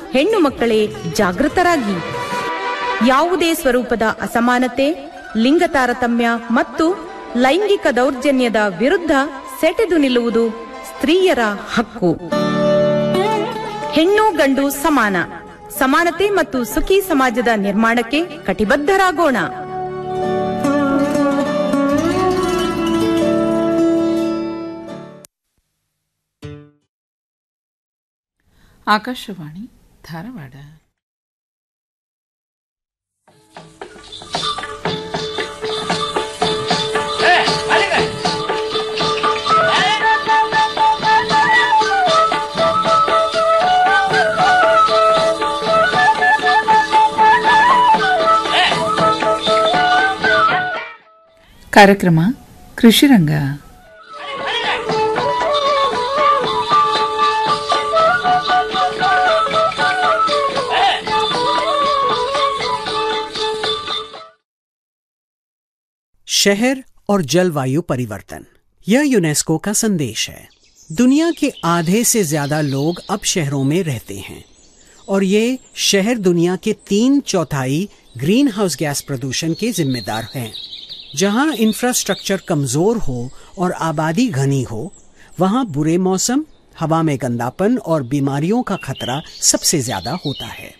ಹೆಣ್ಣು ಮಕ್ಕಳೇ ಜಾಗೃತರಾಗಿ ಯಾವುದೇ ಸ್ವರೂಪದ ಅಸಮಾನತೆ ಲಿಂಗ ತಾರತಮ್ಯ ಮತ್ತು ಲೈಂಗಿಕ ದೌರ್ಜನ್ಯದ ವಿರುದ್ಧ ಸೆಟೆದು ನಿಲ್ಲುವುದು ಸ್ತ್ರೀಯರ ಹಕ್ಕು ಹೆಣ್ಣು ಗಂಡು ಸಮಾನ ಸಮಾನತೆ ಮತ್ತು ಸುಖಿ ಸಮಾಜದ ನಿರ್ಮಾಣಕ್ಕೆ ಕಟಿಬದ್ಧರಾಗೋಣ ಆಕಾಶವಾಣಿ ಧಾರವಾಡ ಕಾರ್ಯಕ್ರಮ ಕೃಷಿರಂಗ शहर और जलवायु परिवर्तन यह यूनेस्को का संदेश है दुनिया के आधे से ज्यादा लोग अब शहरों में रहते हैं और ये शहर दुनिया के तीन चौथाई ग्रीन हाउस गैस प्रदूषण के जिम्मेदार हैं जहां इंफ्रास्ट्रक्चर कमजोर हो और आबादी घनी हो वहां बुरे मौसम हवा में गंदापन और बीमारियों का खतरा सबसे ज्यादा होता है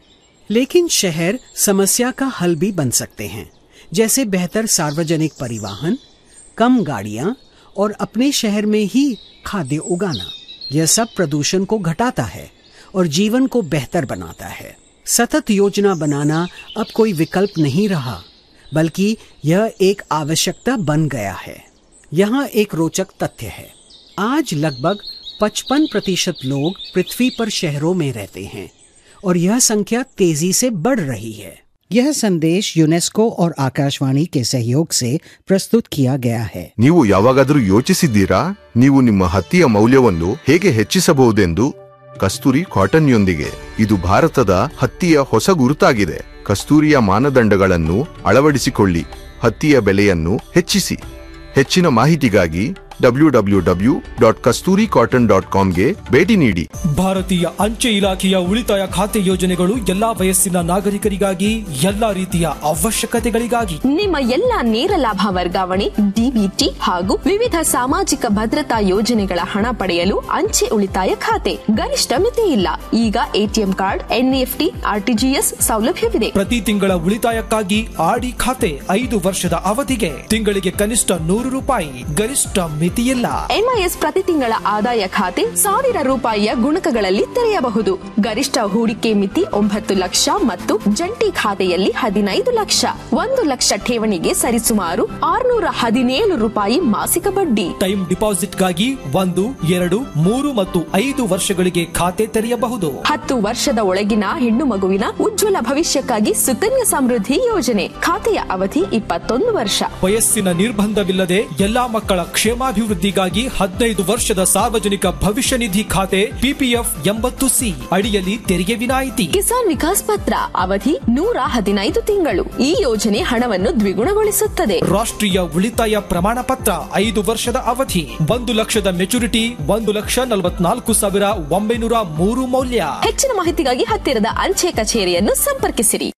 लेकिन शहर समस्या का हल भी बन सकते हैं जैसे बेहतर सार्वजनिक परिवहन कम गाड़ियां और अपने शहर में ही खाद्य उगाना यह सब प्रदूषण को घटाता है और जीवन को बेहतर बनाता है सतत योजना बनाना अब कोई विकल्प नहीं रहा बल्कि यह एक आवश्यकता बन गया है यहाँ एक रोचक तथ्य है आज लगभग 55 प्रतिशत लोग पृथ्वी पर शहरों में रहते हैं और यह संख्या तेजी से बढ़ रही है यह संदेश यूनेस्को और आकाशवाणी के सहयोग से प्रस्तुत किया गया है ನೀವು ಯಾವಾಗಾದರೂ ಯೋಚಿಸಿದ್ದೀರಾ ನೀವು ನಿಮ್ಮ ಹತ್ತಿಯ ಮೌಲ್ಯವನ್ನು ಹೇಗೆ ಹೆಚ್ಚಿಸಬಹುದೆಂದು ಕಸ್ತೂರಿ ಕಾಟನ್ಯೊಂದಿಗೆ ಇದು ಭಾರತದ ಹತ್ತಿಯ ಹೊಸ ಗುರುತಾಗಿದೆ ಕಸ್ತೂರಿಯ ಮಾನದಂಡಗಳನ್ನು ಅಳವಡಿಸಿಕೊಳ್ಳಿ ಹತ್ತಿಯ ಬೆಲೆಯನ್ನು ಹೆಚ್ಚಿಸಿ ಹೆಚ್ಚಿನ ಮಾಹಿತಿಗಾಗಿ W W W dot Kasturi cotton dot ಕಾಮ್ಗೆ ಭೇಟಿ ನೀಡಿ ಭಾರತೀಯ ಅಂಚೆ ಇಲಾಖೆಯ ಉಳಿತಾಯ ಖಾತೆ ಯೋಜನೆಗಳು ಎಲ್ಲಾ ವಯಸ್ಸಿನ ನಾಗರಿಕರಿಗಾಗಿ ಎಲ್ಲಾ ರೀತಿಯ ಅವಶ್ಯಕತೆಗಳಿಗಾಗಿ ನಿಮ್ಮ ಎಲ್ಲ ನೇರ ಲಾಭ ವರ್ಗಾವಣೆ ಡಿಬಿಟಿ ಹಾಗೂ ವಿವಿಧ ಸಾಮಾಜಿಕ ಭದ್ರತಾ ಯೋಜನೆಗಳ ಹಣ ಪಡೆಯಲು ಅಂಚೆ ಉಳಿತಾಯ ಖಾತೆ ಗರಿಷ್ಠ ಮಿತಿ ಇಲ್ಲ ಈಗ ಎಟಿಎಂ ಕಾರ್ಡ್ ಎನ್ಇಎಫ್ಟಿ ಆರ್ಟಿಜಿಎಸ್ ಸೌಲಭ್ಯವಿದೆ ಪ್ರತಿ ತಿಂಗಳ ಉಳಿತಾಯಕ್ಕಾಗಿ ಆಡಿ ಖಾತೆ ಐದು ವರ್ಷದ ಅವಧಿಗೆ ತಿಂಗಳಿಗೆ ಕನಿಷ್ಠ ನೂರು ರೂಪಾಯಿ ಗರಿಷ್ಠ ಮಿತಿಯಿಲ್ಲ ಎಂಐಎಸ್ ಪ್ರತಿ ತಿಂಗಳ ಆದಾಯ ಖಾತೆ ಸಾವಿರ ರೂಪಾಯಿಯ ಗುಣಕಗಳಲ್ಲಿ ತೆರೆಯಬಹುದು ಗರಿಷ್ಠ ಹೂಡಿಕೆ ಮಿತಿ ಒಂಬತ್ತು ಲಕ್ಷ ಮತ್ತು ಜಂಟಿ ಖಾತೆಯಲ್ಲಿ ಹದಿನೈದು ಲಕ್ಷ ಒಂದು ಲಕ್ಷ ಠೇವಣಿಗೆ ಸರಿಸುಮಾರು ಆರುನೂರ ಹದಿನೇಳು ರೂಪಾಯಿ ಮಾಸಿಕ ಬಡ್ಡಿ ಟೈಮ್ ಡಿಪಾಸಿಟ್ಗಾಗಿ ಒಂದು ಎರಡು ಮೂರು ಮತ್ತು ಐದು ವರ್ಷಗಳಿಗೆ ಖಾತೆ ತೆರೆಯಬಹುದು ಹತ್ತು ವರ್ಷದ ಒಳಗಿನ ಹೆಣ್ಣು ಮಗುವಿನ ಉಜ್ವಲ ಭವಿಷ್ಯಕ್ಕಾಗಿ ಸುಕನ್ಯಾ ಸಮೃದ್ಧಿ ಯೋಜನೆ ಖಾತೆಯ ಅವಧಿ ಇಪ್ಪತ್ತೊಂದು ವರ್ಷ ವಯಸ್ಸಿನ ನಿರ್ಬಂಧವಿಲ್ಲದೆ ಎಲ್ಲಾ ಮಕ್ಕಳ ಕ್ಷೇಮಾಭಿವೃದ್ಧಿಗಾಗಿ ಹದಿನೈದು ವರ್ಷದ ಸಾರ್ವಜನಿಕ ಭವಿಷ್ಯ ನಿಧಿ ಖಾತೆ ಪಿಪಿಎಫ್ ಎಂಬತ್ತು ಸಿ ಅಡಿಯಲ್ಲಿ ತೆರಿಗೆ ವಿನಾಯಿತಿ ಕಿಸಾನ್ ವಿಕಾಸ್ ಪತ್ರ ಅವಧಿ ನೂರ ಹದಿನೈದು ತಿಂಗಳು ಈ ಯೋಜನೆ ಹಣವನ್ನು ದ್ವಿಗುಣಗೊಳಿಸುತ್ತದೆ ರಾಷ್ಟ್ರೀಯ ಉಳಿತಾಯ ಪ್ರಮಾಣ ಪತ್ರ ಐದು ವರ್ಷದ ಅವಧಿ ಒಂದು ಲಕ್ಷದ ಮೆಚುರಿಟಿ ಒಂದು ಲಕ್ಷ ನಲವತ್ನಾಲ್ಕು ಸಾವಿರ ಒಂಬೈನೂರ ಮೂರು ಮೌಲ್ಯ ಹೆಚ್ಚಿನ ಮಾಹಿತಿಗಾಗಿ ಹತ್ತಿರದ ಅಂಚೆ ಕಚೇರಿಯನ್ನು ಸಂಪರ್ಕಿಸಿರಿ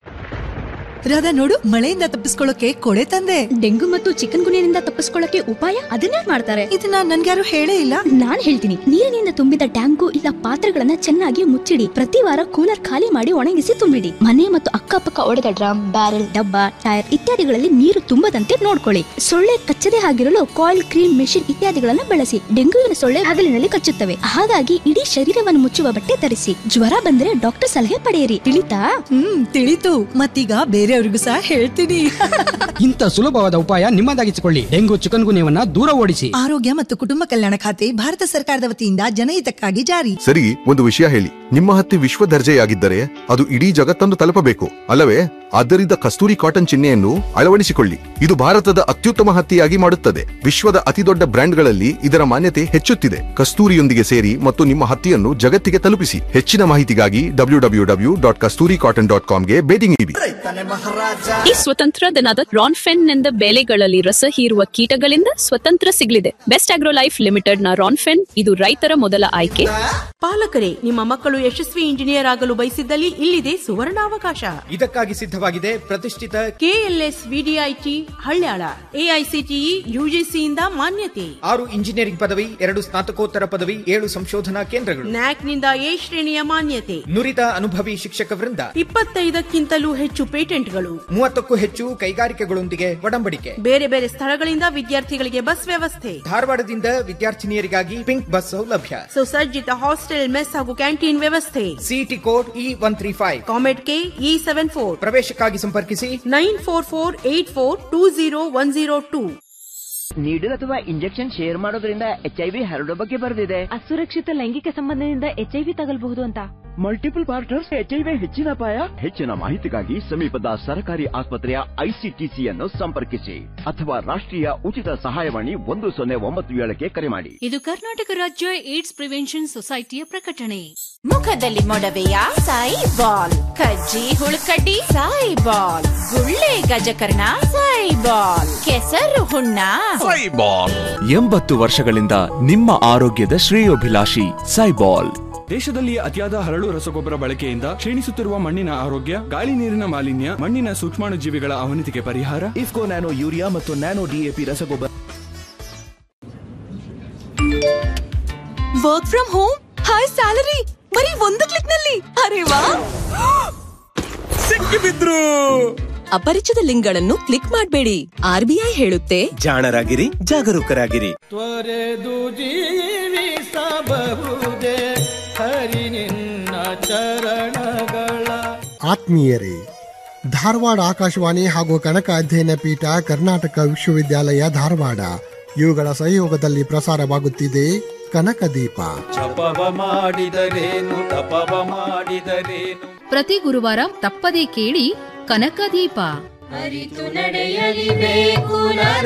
ರಾಧಾ ನೋಡು ಮಳೆಯಿಂದ ತಪ್ಪಿಸ್ಕೊಳ್ಳೋಕೆ ಕೊಡೆ ತಂದೆ ಡೆಂಗು ಮತ್ತು ಚಿಕನ್ ಗುನಿಯಿಂದ ತಪ್ಪಿಸ್ಕೊಳ್ಳಕ್ಕೆ ಉಪಾಯ ಅದನ್ನೇ ಮಾಡ್ತಾರೆ ಇದನ್ನ ನನ್ಗ್ಯಾರು ಹೇಳೇ ಇಲ್ಲ ನಾನ್ ಹೇಳ್ತೀನಿ ನೀರಿನಿಂದ ತುಂಬಿದ ಟ್ಯಾಂಕು ಇಲ್ಲ ಪಾತ್ರೆಗಳನ್ನ ಚೆನ್ನಾಗಿ ಮುಚ್ಚಿಡಿ ಪ್ರತಿ ವಾರ ಕೂಲರ್ ಖಾಲಿ ಮಾಡಿ ಒಣಗಿಸಿ ತುಂಬಿಡಿ ಮನೆ ಮತ್ತು ಅಕ್ಕಪಕ್ಕ ಒಡೆದ ಡ್ರಮ್ ಬ್ಯಾರೆಲ್ ಡಬ್ಬ ಟೈರ್ ಇತ್ಯಾದಿಗಳಲ್ಲಿ ನೀರು ತುಂಬದಂತೆ ನೋಡ್ಕೊಳ್ಳಿ ಸೊಳ್ಳೆ ಕಚ್ಚದೆ ಆಗಿರಲು ಕಾಯಿಲ್ ಕ್ರೀಮ್ ಮೆಷಿನ್ ಇತ್ಯಾದಿಗಳನ್ನ ಬಳಸಿ ಡೆಂಗುವಿನ ಸೊಳ್ಳೆ ಹಗಲಿನಲ್ಲಿ ಕಚ್ಚುತ್ತವೆ ಹಾಗಾಗಿ ಇಡೀ ಶರೀರವನ್ನು ಮುಚ್ಚುವ ಬಟ್ಟೆ ಧರಿಸಿ ಜ್ವರ ಬಂದ್ರೆ ಡಾಕ್ಟರ್ ಸಲಹೆ ಪಡೆಯಿರಿ ತಿಳಿತಾ ಹ್ಮ್ ತಿಳಿತು ಮತ್ತೀಗ ಬೇರೆಯವ್ರಿಗೂ ಸಹ ಹೇಳ್ತೀನಿ ಇಂಥ ಸುಲಭವಾದ ಉಪಾಯ ನಿಮ್ಮದಾಗಿಸಿಕೊಳ್ಳಿ ಡೆಂಗು ಚಿಕನ್ ಗುನ್ಯವನ್ನ ದೂರ ಓಡಿಸಿ ಆರೋಗ್ಯ ಮತ್ತು ಕುಟುಂಬ ಕಲ್ಯಾಣ ಖಾತೆ ಭಾರತ ಸರ್ಕಾರದ ವತಿಯಿಂದ ಜನಹಿತಕ್ಕಾಗಿ ಜಾರಿ ಸರಿ ಒಂದು ವಿಷಯ ಹೇಳಿ ನಿಮ್ಮ ಹತ್ತಿ ವಿಶ್ವ ದರ್ಜೆಯಾಗಿದ್ದರೆ ಅದು ಇಡೀ ಜಗತ್ತನ್ನು ತಲುಪಬೇಕು ಅಲ್ಲವೇ ಆದ್ದರಿಂದ ಕಸ್ತೂರಿ ಕಾಟನ್ ಚಿಹ್ನೆಯನ್ನು ಅಳವಡಿಸಿಕೊಳ್ಳಿ ಇದು ಭಾರತದ ಅತ್ಯುತ್ತಮ ಹತ್ತಿಯಾಗಿ ಮಾಡುತ್ತದೆ ವಿಶ್ವದ ಅತಿದೊಡ್ಡ ಬ್ರ್ಯಾಂಡ್ಗಳಲ್ಲಿ ಇದರ ಮಾನ್ಯತೆ ಹೆಚ್ಚುತ್ತಿದೆ ಕಸ್ತೂರಿಯೊಂದಿಗೆ ಸೇರಿ ಮತ್ತು ನಿಮ್ಮ ಹತ್ತಿಯನ್ನು ಜಗತ್ತಿಗೆ ತಲುಪಿಸಿ ಹೆಚ್ಚಿನ ಮಾಹಿತಿಗಾಗಿ W W W dot Kasturi cotton dot ಕಾಮ್ಗೆ ಭೇಟಿ ನೀಡಿ ಈ ಸ್ವತಂತ್ರ ದಿನದ ರಾನ್ಫೆನ್ ನಿಂದ ಬೆಳೆಗಳಲ್ಲಿ ರಸ ಹೀರುವ ಕೀಟಗಳಿಂದ ಸ್ವತಂತ್ರ ಸಿಗಲಿದೆ ಬೆಸ್ಟ್ ಆಗ್ರೋ ಲೈಫ್ ಲಿಮಿಟೆಡ್ ನ ರಾನ್ಫೆನ್ ಇದು ರೈತರ ಮೊದಲ ಆಯ್ಕೆ ಪಾಲಕರೇ ನಿಮ್ಮ ಮಕ್ಕಳು ಯಶಸ್ವಿ ಇಂಜಿನಿಯರ್ ಆಗಲು ಬಯಸಿದ್ದಲ್ಲಿ ಇಲ್ಲಿದೆ ಸುವರ್ಣಾವಕಾಶ ಇದಕ್ಕಾಗಿ ಸಿದ್ಧವಾಗಿದೆ ಪ್ರತಿಷ್ಠಿತ ಕೆಎಲ್ಎಸ್ ವಿಡಿಐಟಿ ಹಳ್ಯಾಳ ಎಐಸಿಟಿಇ ಯುಜಿಸಿಯಿಂದ ಮಾನ್ಯತೆ ಆರು ಇಂಜಿನಿಯರಿಂಗ್ ಪದವಿ ಎರಡು ಸ್ನಾತಕೋತ್ತರ ಪದವಿ ಏಳು ಸಂಶೋಧನಾ ಕೇಂದ್ರಗಳು ನ್ಯಾಕ್ನಿಂದ ಎ ಶ್ರೇಣಿಯ ಮಾನ್ಯತೆ ನುರಿತ ಅನುಭವಿ ಶಿಕ್ಷಕ ವೃಂದ ಇಪ್ಪತ್ತೈದಕ್ಕಿಂತಲೂ ಹೆಚ್ಚು ಪೇಟೆಂಟ್ಗಳು ಮೂವತ್ತಕ್ಕೂ ಹೆಚ್ಚು ಕೈಗಾರಿಕೆಗಳೊಂದಿಗೆ ಒಡಂಬಡಿಕೆ ಬೇರೆ ಬೇರೆ ಸ್ಥಳಗಳಿಂದ ವಿದ್ಯಾರ್ಥಿಗಳಿಗೆ ಬಸ್ ವ್ಯವಸ್ಥೆ ಧಾರವಾಡದಿಂದ ವಿದ್ಯಾರ್ಥಿನಿಯರಿಗಾಗಿ ಪಿಂಕ್ ಬಸ್ ಸೌಲಭ್ಯ ಸುಸಜ್ಜಿತ ಹಾಸ್ಟೆಲ್ ಮೆಸ್ ಹಾಗೂ ಕ್ಯಾಂಟೀನ್ ವ್ಯವಸ್ಥೆ city code E one three five ComedK E seven four ಪ್ರವೇಶಕ್ಕಾಗಿ ಸಂಪರ್ಕಿಸಿ nine four four eight four two zero one zero two needle ಅಥವಾ ಇಂಜೆಕ್ಷನ್ ಶೇರ್ ಮಾಡೋದ್ರಿಂದ ಎಚ್ ಐ ವಿ ಹರಡೋ ಬಗ್ಗೆ ಬರೆದಿದೆ ಅಸುರಕ್ಷಿತ ಲೈಂಗಿಕ ಸಂಬಂಧದಿಂದ ಎಚ್ಐವಿ ತಗಲ್ಬಹುದು ಅಂತ multiple partners H I V ಹೆಚ್ಚಿನ ಅಪಾಯ ಹೆಚ್ಚಿನ ಮಾಹಿತಿಗಾಗಿ ಸಮೀಪದ ಸರ್ಕಾರಿ ಆಸ್ಪತ್ರೆಯ ಐಸಿಟಿಸಿಯನ್ನು ಸಂಪರ್ಕಿಸಿ ಅಥವಾ ರಾಷ್ಟ್ರೀಯ ಉಚಿತ ಸಹಾಯವಾಣಿ ಒಂದು ಸೊನ್ನೆ ಒಂಬತ್ತು ಏಳಕ್ಕೆ ಕರೆ ಮಾಡಿ ಇದು ಕರ್ನಾಟಕ ರಾಜ್ಯ ಏಡ್ಸ್ ಪ್ರಿವೆನ್ಷನ್ ಸೊಸೈಟಿಯ ಪ್ರಕಟಣೆ ಮುಖದಲ್ಲಿ ಮೊಡವೆಯ ಸಾಯಿ ಬಾಲ್ ಕಜ್ಜಿ ಹುಳುಕಡ್ಡಿ ಸಾಯಿ ಬಾಲ್ ಗುಳ್ಳೆ ಗಜಕರ್ಣ ಸಾಯಿ ಬಾಲ್ ಕೆಸರು ಹುಣ್ಣ ಸೈಬಾಲ್ ಎಂಬತ್ತು ವರ್ಷಗಳಿಂದ ನಿಮ್ಮ ಆರೋಗ್ಯದ ಶ್ರೇಯೋಭಿಲಾಷಿ ಸೈಬಾಲ್ ದೇಶದಲ್ಲಿ ಅತಿಯಾದ ಹರಳು ರಸಗೊಬ್ಬರ ಬಳಕೆಯಿಂದ ಕ್ಷೀಣಿಸುತ್ತಿರುವ ಮಣ್ಣಿನ ಆರೋಗ್ಯ ಗಾಳಿ ನೀರಿನ ಮಾಲಿನ್ಯ ಮಣ್ಣಿನ ಸೂಕ್ಷ್ಮಾಣುಜೀವಿಗಳ ಅವನತಿಗೆ ಪರಿಹಾರ ಇಫ್ಕೋ ನ್ಯಾನೋ ಯೂರಿಯಾ ಮತ್ತು ನ್ಯಾನೋ ಡಿಎಪಿ ರಸಗೊಬ್ಬರ work from home high salary ಬರೀ ಒಂದು ಕ್ಲಿಕ್ ನಲ್ಲಿ ಅರೆ ವಾ ಸಿಕ್ಕಿಬಿದ್ರು ಅಪರಿಚಿತ ಲಿಂಕ್ಗಳನ್ನು ಕ್ಲಿಕ್ ಮಾಡಬೇಡಿ ಆರ್ಬಿಐ ಹೇಳುತ್ತೆ ಜಾಣರಾಗಿರಿ ಜಾಗರೂಕರಾಗಿರಿ ತ್ವರೆದು ಜೀವಿಸಬಹುದೇ ಹರಿ ನಿನ್ನ ಚರಣಗಳ ಆತ್ಮೀಯರೇ ಧಾರವಾಡ ಆಕಾಶವಾಣಿ ಹಾಗೂ ಕನಕ ಅಧ್ಯಯನ ಪೀಠ ಕರ್ನಾಟಕ ವಿಶ್ವವಿದ್ಯಾಲಯ ಧಾರವಾಡ ಇವುಗಳ ಸಹಯೋಗದಲ್ಲಿ ಪ್ರಸಾರವಾಗುತ್ತಿದೆ ಕನಕ ದೀಪ ಜಪವ ಮಾಡಿದರೇನು ತಪವ ಮಾಡಿದರೇನು ಪ್ರತಿ ಗುರುವಾರ ತಪ್ಪದೇ ಕೇಳಿ ಕನಕದೀಪ ಅರಿತು ನಡೆಯಲಿಬೇಕು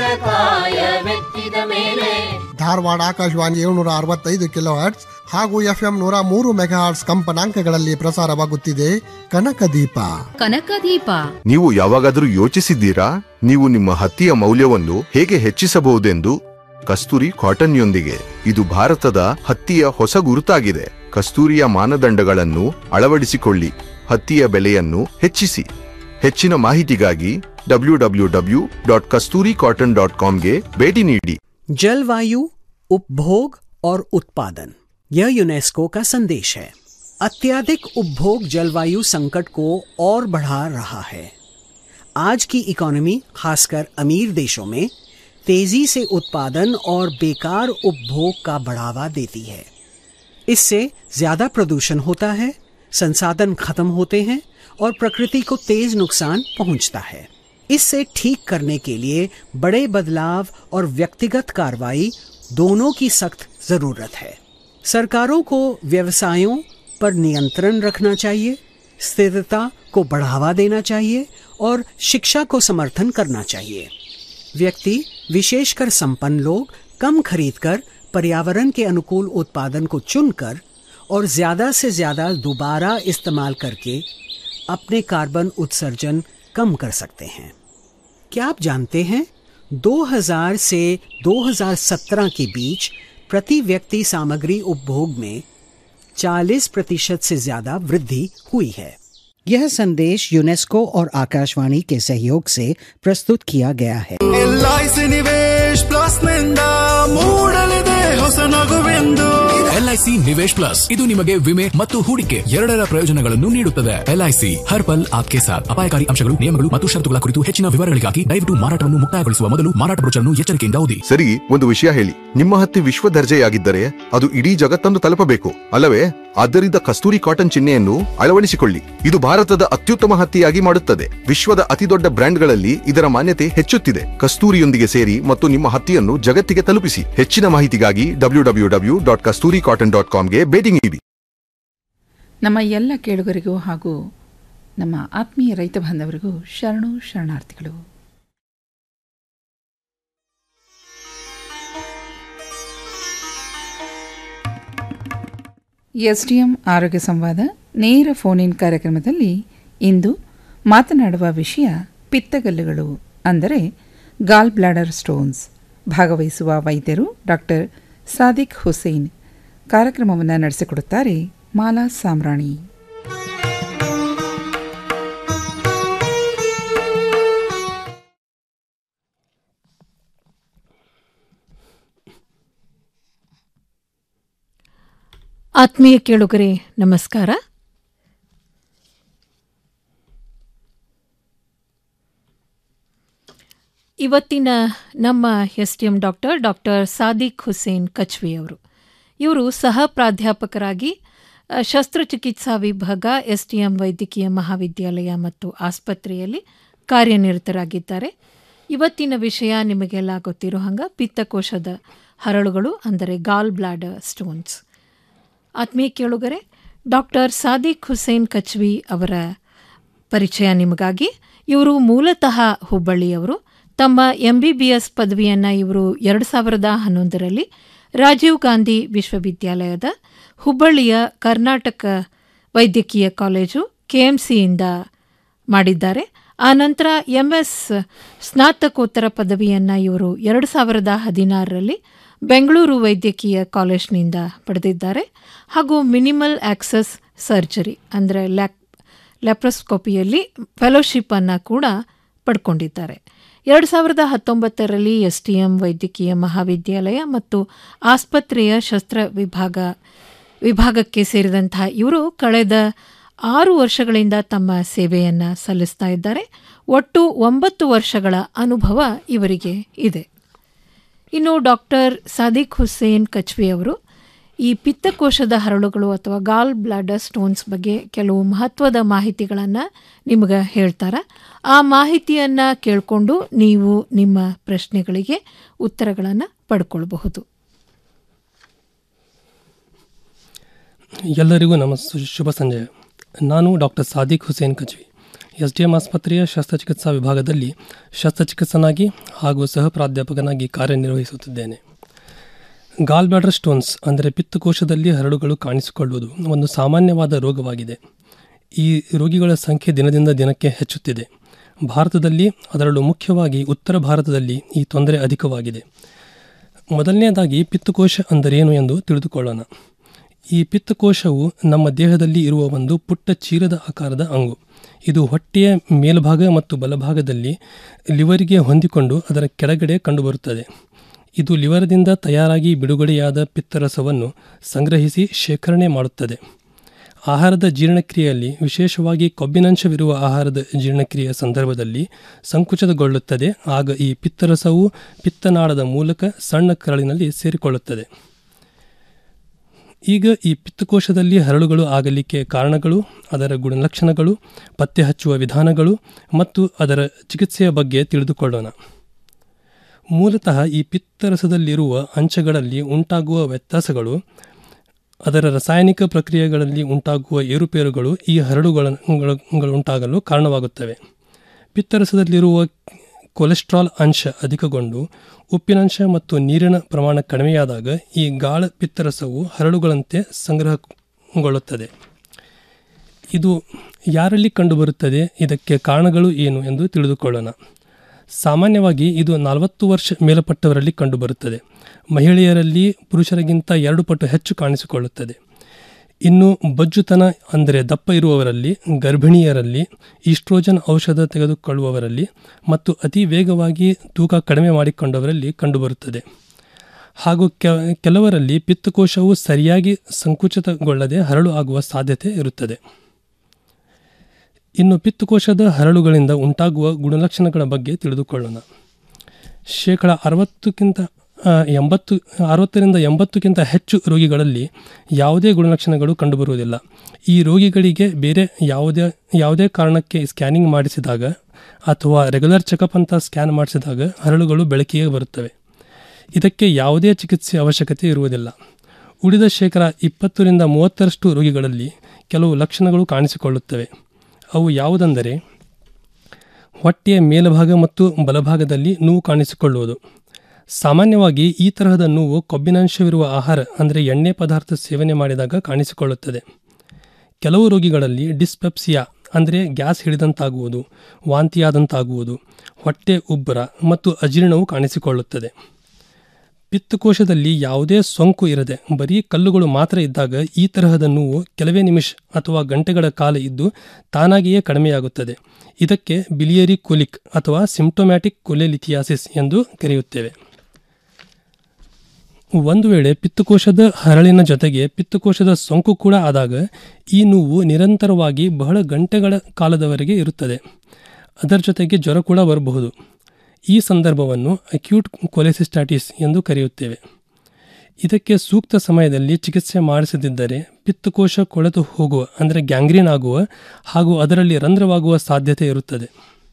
ನರಕಾಯವೆತ್ತಿದ ಮೇಲೆ ಧಾರವಾಡ ಆಕಾಶವಾಣಿ ಏಳ್ನೂರ ಅರವತ್ತೈದು ಕಿಲೋ ಹರ್ಟ್ಸ್ ಹಾಗೂ ಎಫ್ಎಂ ನೂರ ಮೂರು ಮೆಗಾಹರ್ಟ್ಸ್ ಕಂಪನಾಂಕಗಳಲ್ಲಿ ಪ್ರಸಾರವಾಗುತ್ತಿದೆ ಕನಕ ದೀಪ ಕನಕದೀಪ ನೀವು ಯಾವಾಗಾದರೂ ಯೋಚಿಸಿದ್ದೀರಾ ನೀವು ನಿಮ್ಮ ಹತ್ತಿಯ ಮೌಲ್ಯವನ್ನು ಹೇಗೆ ಹೆಚ್ಚಿಸಬಹುದೆಂದು ಕಸ್ತೂರಿ ಕಾಟನ್ಯೊಂದಿಗೆ ಇದು ಭಾರತದ ಹತ್ತಿಯ ಹೊಸ ಗುರುತಾಗಿದೆ ಕಸ್ತೂರಿಯ ಮಾನದಂಡಗಳನ್ನು ಅಳವಡಿಸಿಕೊಳ್ಳಿ ಹತ್ತಿಯ ಬೆಲೆಯನ್ನು ಹೆಚ್ಚಿಸಿ ಹೆಚ್ಚಿನ ಮಾಹಿತಿಗಾಗಿ W W W dot Kasturi cotton dot ಕಾಮ್ಗೆ ಭೇಟಿ ನೀಡಿ जलवायु उपभोग और उत्पादन यह यूनेस्को का संदेश है अत्याधिक उपभोग जलवायु संकट को और बढ़ा रहा है आज की इकोनॉमी खासकर अमीर देशों में तेजी से उत्पादन और बेकार उपभोग का बढ़ावा देती है इससे ज्यादा प्रदूषण होता है संसाधन खत्म होते हैं और प्रकृति को तेज नुकसान पहुंचता है इससे ठीक करने के लिए बड़े बदलाव और व्यक्तिगत कार्रवाई दोनों की सख्त जरूरत है सरकारों को व्यवसायों पर नियंत्रण रखना चाहिए स्थिरता को बढ़ावा देना चाहिए और शिक्षा को समर्थन करना चाहिए व्यक्ति विशेषकर संपन्न लोग कम खरीदकर पर्यावरण के अनुकूल उत्पादन को चुनकर और ज्यादा से ज्यादा दोबारा इस्तेमाल करके अपने कार्बन उत्सर्जन कम कर सकते हैं क्या आप जानते हैं 2000 से 2017 के बीच प्रति व्यक्ति सामग्री उपभोग में 40 प्रतिशत से ज्यादा वृद्धि हुई है यह संदेश यूनेस्को और आकाशवाणी के सहयोग से प्रस्तुत किया गया है ಎಲ್ಐಸಿ ನಿವೇಶ್ ಪ್ಲಸ್ ನಿಂದ ಮೂಡಲಿದೆ ಹೊಸ ನಗುವೆಂದು ಎಲ್ಐಸಿ ನಿವೇಶ್ ಪ್ಲಸ್ ಇದು ನಿಮಗೆ ವಿಮೆ ಮತ್ತು ಹೂಡಿಕೆ ಎರಡರ ಪ್ರಯೋಜನಗಳನ್ನು ನೀಡುತ್ತದೆ ಎಲ್ಐಸಿ ಹರ್ ಪಲ್ ಆಪ್ಕೆ ಸಾಥ್ ಅಪಾಯಕಾರಿ ಅಂಶಗಳು ನಿಯಮಗಳು ಮತ್ತು ಷರತ್ತುಗಳ ಕುರಿತು ಹೆಚ್ಚಿನ ವಿವರಗಳಿಗಾಗಿ ದಯವಿಟ್ಟು ಮಾರಾಟವನ್ನು ಮುಕ್ತಾಯಗೊಳಿಸುವ ಮೊದಲು ಮಾರಾಟ ಬ್ರೋಚರ್ನ್ನು ಎಚ್ಚರಿಕೆಯಿಂದ ಓದಿ ಸರಿ ಒಂದು ವಿಷಯ ಹೇಳಿ ನಿಮ್ಮ ಹತ್ತಿ ವಿಶ್ವ ದರ್ಜೆಯಾಗಿದ್ದರೆ ಅದು ಇಡೀ ಜಗತ್ತನ್ನು ತಲುಪಬೇಕು ಅಲ್ಲವೇ ಆದ್ದರಿಂದ ಕಸ್ತೂರಿ ಕಾಟನ್ ಚಿಹ್ನೆಯನ್ನು ಅಳವಡಿಸಿಕೊಳ್ಳಿ ಇದು ಭಾರತದ ಅತ್ಯುತ್ತಮ ಹತ್ತಿಯಾಗಿ ಮಾಡುತ್ತದೆ ವಿಶ್ವದ ಅತಿದೊಡ್ಡ ಬ್ರ್ಯಾಂಡ್ಗಳಲ್ಲಿ ಇದರ ಮಾನ್ಯತೆ ಹೆಚ್ಚುತ್ತಿದೆ ಕಸ್ತೂರಿಯೊಂದಿಗೆ ಸೇರಿ ಮತ್ತು ನಿಮ್ಮ ಹತ್ತಿಯನ್ನು ಜಗತ್ತಿಗೆ ತಲುಪಿಸಿ ಹೆಚ್ಚಿನ ಮಾಹಿತಿಗಾಗಿ W W W dot Kasturi cotton dot ಕಾಮ್ಗೆ ಭೇಟಿ ನೀಡಿ ನಮ್ಮ ಎಲ್ಲ ಕೇಳುಗರಿಗೂ ಹಾಗೂ ನಮ್ಮ ಆತ್ಮೀಯ ರೈತ ಬಾಂಧವರಿಗೂ ಶರಣು ಶರಣಾರ್ಥಿಗಳು ಎಸ್ಡಿಎಂ ಆರೋಗ್ಯ ಸಂವಾದ ನೇರ ಫೋನ್ ಇನ್ ಕಾರ್ಯಕ್ರಮದಲ್ಲಿ ಇಂದು ಮಾತನಾಡುವ ವಿಷಯ ಪಿತ್ತಗಲ್ಲುಗಳು ಅಂದರೆ ಗಾಲ್ ಬ್ಲಾಡರ್ ಸ್ಟೋನ್ಸ್ ಭಾಗವಹಿಸುವ ವೈದ್ಯರು ಡಾಕ್ಟರ್ ಸಾದಿಕ್ ಹುಸೇನ್ ಕಾರ್ಯಕ್ರಮವನ್ನು ನಡೆಸಿಕೊಡುತ್ತಾರೆ ಮಾಲಾ ಸಾಮ್ರಾಣಿ ಆತ್ಮೀಯ ಕೇಳುಗರೆ ನಮಸ್ಕಾರ ಇವತ್ತಿನ ನಮ್ಮ S T M doctor doctor Sadiq Hussain Kachvi ಅವರು ಇವರು ಸಹ ಪ್ರಾಧ್ಯಾಪಕರಾಗಿ ಅ, ಶಸ್ತ್ರಚಿಕಿತ್ಸಾ ವಿಭಾಗ ಎಸ್ ಟಿ ಎಂ ವೈದ್ಯಕೀಯ ಮಹಾವಿದ್ಯಾಲಯ ಮತ್ತು ಆಸ್ಪತ್ರೆಯಲ್ಲಿ ಕಾರ್ಯನಿರತರಾಗಿದ್ದಾರೆ ಇವತ್ತಿನ ವಿಷಯ ನಿಮಗೆಲ್ಲ ಗೊತ್ತಿರೋ ಹಂಗೆ ಪಿತ್ತಕೋಶದ ಹರಳುಗಳು ಅಂದರೆ ಗಾಲ್ ಬ್ಲಾಡರ್ ಸ್ಟೋನ್ಸ್ ಆತ್ಮೀಯ ಕೇಳುಗರೆ ಡಾಕ್ಟರ್ ಸಾದಿಕ್ ಹುಸೇನ್ ಕಚ್ವಿ ಅವರ ಪರಿಚಯ ನಿಮಗಾಗಿ ಇವರು ಮೂಲತಃ ಹುಬ್ಬಳ್ಳಿಯವರು ತಮ್ಮ ಎಂ ಬಿ ಬಿ ಎಸ್ ಪದವಿಯನ್ನು ಇವರು ಎರಡು ಸಾವಿರದ ಹನ್ನೊಂದರಲ್ಲಿ ರಾಜೀವ್ ಗಾಂಧಿ ವಿಶ್ವವಿದ್ಯಾಲಯದ ಹುಬ್ಬಳ್ಳಿಯ ಕರ್ನಾಟಕ ವೈದ್ಯಕೀಯ ಕಾಲೇಜು ಕೆಎಂಸಿಯಿಂದ ಮಾಡಿದ್ದಾರೆ ಆನಂತರ ಎಂ ಎಸ್ ಸ್ನಾತಕೋತ್ತರ ಪದವಿಯನ್ನು ಇವರು ಎರಡು ಸಾವಿರದ ಹದಿನಾರರಲ್ಲಿ ಬೆಂಗಳೂರು ವೈದ್ಯಕೀಯ ಕಾಲೇಜ್ನಿಂದ ಪಡೆದಿದ್ದಾರೆ ಹಾಗೂ ಮಿನಿಮಲ್ ಆಕ್ಸಸ್ ಸರ್ಜರಿ ಅಂದರೆ ಲ್ಯಾಕ್ ಲ್ಯಾಪ್ರೋಸ್ಕೋಪಿಯಲ್ಲಿ ಫೆಲೋಶಿಪ್ಪನ್ನು ಕೂಡ ಪಡ್ಕೊಂಡಿದ್ದಾರೆ ಎರಡು ಸಾವಿರದ ಹತ್ತೊಂಬತ್ತರಲ್ಲಿ ಎಸ್ ಟಿ ಎಂ ವೈದ್ಯಕೀಯ ಮಹಾವಿದ್ಯಾಲಯ ಮತ್ತು ಆಸ್ಪತ್ರೆಯ ಶಸ್ತ್ರ ವಿಭಾಗ ವಿಭಾಗಕ್ಕೆ ಸೇರಿದಂತಹ ಇವರು ಕಳೆದ ಆರು ವರ್ಷಗಳಿಂದ ತಮ್ಮ ಸೇವೆಯನ್ನು ಸಲ್ಲಿಸ್ತಾ ಇದ್ದಾರೆ ಒಟ್ಟು ಒಂಬತ್ತು ವರ್ಷಗಳ ಅನುಭವ ಇವರಿಗೆ ಇದೆ ಇನ್ನು ಡಾಕ್ಟರ್ ಸಾದಿಕ್ ಹುಸೇನ್ ಕಚ್ವಿ ಅವರು ಈ ಪಿತ್ತಕೋಶದ ಹರಳುಗಳು ಅಥವಾ ಗಾಲ್ ಬ್ಲಾಡರ್ ಸ್ಟೋನ್ಸ್ ಬಗ್ಗೆ ಕೆಲವು ಮಹತ್ವದ ಮಾಹಿತಿಗಳನ್ನು ನಿಮಗೆ ಹೇಳ್ತಾರೆ ಆ ಮಾಹಿತಿಯನ್ನು ಕೇಳಿಕೊಂಡು ನೀವು ನಿಮ್ಮ ಪ್ರಶ್ನೆಗಳಿಗೆ ಉತ್ತರಗಳನ್ನು ಪಡ್ಕೊಳ್ಬಹುದು ಎಲ್ಲರಿಗೂ ನಮ್ಮ ಸು- ಶುಭ ಸಂಜೆ ನಾನು doctor Sadiq Hussain Kazvi S D M ಆಸ್ಪತ್ರೆಯ ಶಸ್ತ್ರಚಿಕಿತ್ಸಾ ವಿಭಾಗದಲ್ಲಿ ಶಸ್ತ್ರಚಿಕಿತ್ಸನಾಗಿ ಹಾಗೂ ಸಹ ಪ್ರಾಧ್ಯಾಪಕನಾಗಿ ಕಾರ್ಯನಿರ್ವಹಿಸುತ್ತಿದ್ದೇನೆ ಗಾಲ್ ಬ್ಲಾಡರ್ ಸ್ಟೋನ್ಸ್ ಅಂದರೆ ಪಿತ್ತಕೋಶದಲ್ಲಿ ಹರಳುಗಳು ಕಾಣಿಸಿಕೊಳ್ಳುವುದು ಒಂದು ಸಾಮಾನ್ಯವಾದ ರೋಗವಾಗಿದೆ ಈ ರೋಗಿಗಳ ಸಂಖ್ಯೆ ದಿನದಿಂದ ದಿನಕ್ಕೆ ಹೆಚ್ಚುತ್ತಿದೆ ಭಾರತದಲ್ಲಿ ಅದರಲ್ಲೂ ಮುಖ್ಯವಾಗಿ ಉತ್ತರ ಭಾರತದಲ್ಲಿ ಈ ತೊಂದರೆ ಅಧಿಕವಾಗಿದೆ ಮೊದಲನೆಯದಾಗಿ ಪಿತ್ತಕೋಶ ಅಂದರೇನು ಎಂದು ತಿಳಿದುಕೊಳ್ಳೋಣ ಈ ಪಿತ್ತಕೋಶವು ನಮ್ಮ ದೇಹದಲ್ಲಿ ಇರುವ ಒಂದು ಪುಟ್ಟ ಚೀರದ ಆಕಾರದ ಅಂಗು ಇದು ಹೊಟ್ಟೆಯ ಮೇಲ್ಭಾಗ ಮತ್ತು ಬಲಭಾಗದಲ್ಲಿ ಲಿವರಿಗೆ ಹೊಂದಿಕೊಂಡು ಅದರ ಕೆಳಗಡೆ ಕಂಡುಬರುತ್ತದೆ ಇದು ಲಿವರ್ದಿಂದ ತಯಾರಾಗಿ ಬಿಡುಗಡೆಯಾದ ಪಿತ್ತರಸವನ್ನು ಸಂಗ್ರಹಿಸಿ ಶೇಖರಣೆ ಮಾಡುತ್ತದೆ ಆಹಾರದ ಜೀರ್ಣಕ್ರಿಯೆಯಲ್ಲಿ ವಿಶೇಷವಾಗಿ ಕೊಬ್ಬಿನಂಶವಿರುವ ಆಹಾರದ ಜೀರ್ಣಕ್ರಿಯೆಯ ಸಂದರ್ಭದಲ್ಲಿ ಸಂಕುಚಿತಗೊಳ್ಳುತ್ತದೆ ಆಗ ಈ ಪಿತ್ತರಸವು ಪಿತ್ತನಾಳದ ಮೂಲಕ ಸಣ್ಣ ಕರಳಿನಲ್ಲಿ ಸೇರಿಕೊಳ್ಳುತ್ತದೆ ಈಗ ಈ ಪಿತ್ತಕೋಶದಲ್ಲಿ ಹರಳುಗಳು ಆಗಲಿಕ್ಕೆ ಕಾರಣಗಳು ಅದರ ಗುಣಲಕ್ಷಣಗಳು ಪತ್ತೆ ಹಚ್ಚುವ ವಿಧಾನಗಳು ಮತ್ತು ಅದರ ಚಿಕಿತ್ಸೆಯ ಬಗ್ಗೆ ತಿಳಿದುಕೊಳ್ಳೋಣ ಮೂಲತಃ ಈ ಪಿತ್ತರಸದಲ್ಲಿರುವ ಅಂಚಗಳಲ್ಲಿ ಉಂಟಾಗುವ ವ್ಯತ್ಯಾಸಗಳು ಅದರ ರಾಸಾಯನಿಕ ಪ್ರಕ್ರಿಯೆಗಳಲ್ಲಿ ಉಂಟಾಗುವ ಏರುಪೇರುಗಳು ಈ ಹರಳುಗಳ ಉಂಟಾಗಲು ಕಾರಣವಾಗುತ್ತವೆ ಪಿತ್ತರಸದಲ್ಲಿರುವ ಕೊಲೆಸ್ಟ್ರಾಲ್ ಅಂಶ ಅಧಿಕಗೊಂಡು ಉಪ್ಪಿನಂಶ ಮತ್ತು ನೀರಿನ ಪ್ರಮಾಣ ಕಡಿಮೆಯಾದಾಗ ಈ ಗಾಳ ಪಿತ್ತರಸವು ಹರಳುಗಳಂತೆ ಸಂಗ್ರಹಗೊಳ್ಳುತ್ತದೆ ಇದು ಯಾರಲ್ಲಿ ಕಂಡುಬರುತ್ತದೆ ಇದಕ್ಕೆ ಕಾರಣಗಳು ಏನು ಎಂದು ತಿಳಿದುಕೊಳ್ಳೋಣ ಸಾಮಾನ್ಯವಾಗಿ ಇದು ನಲವತ್ತು ವರ್ಷ ಮೇಲ್ಪಟ್ಟವರಲ್ಲಿ ಕಂಡುಬರುತ್ತದೆ ಮಹಿಳೆಯರಲ್ಲಿ ಪುರುಷರಿಗಿಂತ ಎರಡು ಪಟ್ಟು ಹೆಚ್ಚು ಕಾಣಿಸಿಕೊಳ್ಳುತ್ತದೆ ಇನ್ನು ಬಜ್ಜುತನ ಅಂದರೆ ದಪ್ಪ ಇರುವವರಲ್ಲಿ ಗರ್ಭಿಣಿಯರಲ್ಲಿ ಈಸ್ಟ್ರೋಜನ್ ಔಷಧ ತೆಗೆದುಕೊಳ್ಳುವವರಲ್ಲಿ ಮತ್ತು ಅತಿ ವೇಗವಾಗಿ ತೂಕ ಕಡಿಮೆ ಮಾಡಿಕೊಂಡವರಲ್ಲಿ ಕಂಡುಬರುತ್ತದೆ ಹಾಗೂ ಕೆ- ಕೆಲವರಲ್ಲಿ ಪಿತ್ತಕೋಶವು ಸರಿಯಾಗಿ ಸಂಕುಚಿತಗೊಳ್ಳದೆ ಹರಳು ಆಗುವ ಸಾಧ್ಯತೆ ಇರುತ್ತದೆ ಇನ್ನು ಪಿತ್ತಕೋಶದ ಹರಳುಗಳಿಂದ ಉಂಟಾಗುವ ಗುಣಲಕ್ಷಣಗಳ ಬಗ್ಗೆ ತಿಳಿದುಕೊಳ್ಳೋಣ ಶೇಕಡ ಅರವತ್ತಕ್ಕಿಂತ ಆ, ಎಂಬತ್ತು ಅರವತ್ತರಿಂದ ಎಂಬತ್ತಕ್ಕಿಂತ ಹೆಚ್ಚು ರೋಗಿಗಳಲ್ಲಿ ಯಾವುದೇ ಗುಣಲಕ್ಷಣಗಳು ಕಂಡುಬರುವುದಿಲ್ಲ ಈ ರೋಗಿಗಳಿಗೆ ಬೇರೆ ಯಾವುದೇ ಯಾವುದೇ ಕಾರಣಕ್ಕೆ ಸ್ಕ್ಯಾನಿಂಗ್ ಮಾಡಿಸಿದಾಗ ಅಥವಾ ರೆಗ್ಯುಲರ್ ಚೆಕಪ್ ಅಂತ ಸ್ಕ್ಯಾನ್ ಮಾಡಿಸಿದಾಗ ಹರಳುಗಳು ಬೆಳಕಿಗೆ ಬರುತ್ತವೆ ಇದಕ್ಕೆ ಯಾವುದೇ ಚಿಕಿತ್ಸೆ ಅವಶ್ಯಕತೆ ಇರುವುದಿಲ್ಲ ಉಳಿದ ಶೇಕಡ ಇಪ್ಪತ್ತರಿಂದ ಮೂವತ್ತರಷ್ಟು ರೋಗಿಗಳಲ್ಲಿ ಕೆಲವು ಲಕ್ಷಣಗಳು ಕಾಣಿಸಿಕೊಳ್ಳುತ್ತವೆ ಅವು ಯಾವುದೆಂದರೆ ಹೊಟ್ಟೆಯ ಮೇಲ್ಭಾಗ ಮತ್ತು ಬಲಭಾಗದಲ್ಲಿ ನೋವು ಕಾಣಿಸಿಕೊಳ್ಳುವುದು ಸಾಮಾನ್ಯವಾಗಿ ಈ ತರಹದ ನೋವು ಕೊಬ್ಬಿನಾಂಶವಿರುವ ಆಹಾರ ಅಂದರೆ ಎಣ್ಣೆ ಪದಾರ್ಥ ಸೇವನೆ ಮಾಡಿದಾಗ ಕಾಣಿಸಿಕೊಳ್ಳುತ್ತದೆ ಕೆಲವು ರೋಗಿಗಳಲ್ಲಿ ಡಿಸ್ಪೆಪ್ಸಿಯಾ ಅಂದರೆ ಗ್ಯಾಸ್ ಹಿಡಿದಂತಾಗುವುದು ವಾಂತಿಯಾದಂತಾಗುವುದು ಹೊಟ್ಟೆ ಉಬ್ಬರ ಮತ್ತು ಅಜೀರ್ಣವು ಕಾಣಿಸಿಕೊಳ್ಳುತ್ತದೆ ಪಿತ್ತಕೋಶದಲ್ಲಿ ಯಾವುದೇ ಸೋಂಕು ಇರದೆ ಬರೀ ಕಲ್ಲುಗಳು ಮಾತ್ರ ಇದ್ದಾಗ ಈ ತರಹದ ನೋವು ಕೆಲವೇ ನಿಮಿಷ ಅಥವಾ ಗಂಟೆಗಳ ಕಾಲ ಇದ್ದು ತಾನಾಗಿಯೇ ಕಡಿಮೆಯಾಗುತ್ತದೆ ಇದಕ್ಕೆ ಬಿಲಿಯರಿ ಕೊಲಿಕ್ ಅಥವಾ ಸಿಂಪ್ಟೊಮ್ಯಾಟಿಕ್ ಕೊಲೆಲಿಥಿಯಾಸಿಸ್ ಎಂದು ಕರೆಯುತ್ತೇವೆ ಒಂದು ವೇಳೆ ಪಿತ್ತಕೋಶದ ಹರಳಿನ ಜೊತೆಗೆ ಪಿತ್ತಕೋಶದ ಸೋಂಕು ಕೂಡ ಆದಾಗ ಈ ನೋವು ನಿರಂತರವಾಗಿ ಬಹಳ ಗಂಟೆಗಳ ಕಾಲದವರೆಗೆ ಇರುತ್ತದೆ ಅದರ ಜೊತೆಗೆ ಜ್ವರ ಕೂಡ ಬರಬಹುದು ಈ ಸಂದರ್ಭವನ್ನು ಅಕ್ಯೂಟ್ ಕೊಲೆಸಿಸ್ಟಾಟಿಸ್ ಎಂದು ಕರೆಯುತ್ತೇವೆ ಇದಕ್ಕೆ ಸೂಕ್ತ ಸಮಯದಲ್ಲಿ ಚಿಕಿತ್ಸೆ ಮಾಡಿಸದಿದ್ದರೆ ಪಿತ್ತಕೋಶ ಕೊಳೆತು ಹೋಗುವ ಅಂದರೆ ಗ್ಯಾಂಗ್ರೀನ್ ಆಗುವ ಹಾಗೂ ಅದರಲ್ಲಿ ರಂಧ್ರವಾಗುವ ಸಾಧ್ಯತೆ ಇರುತ್ತದೆ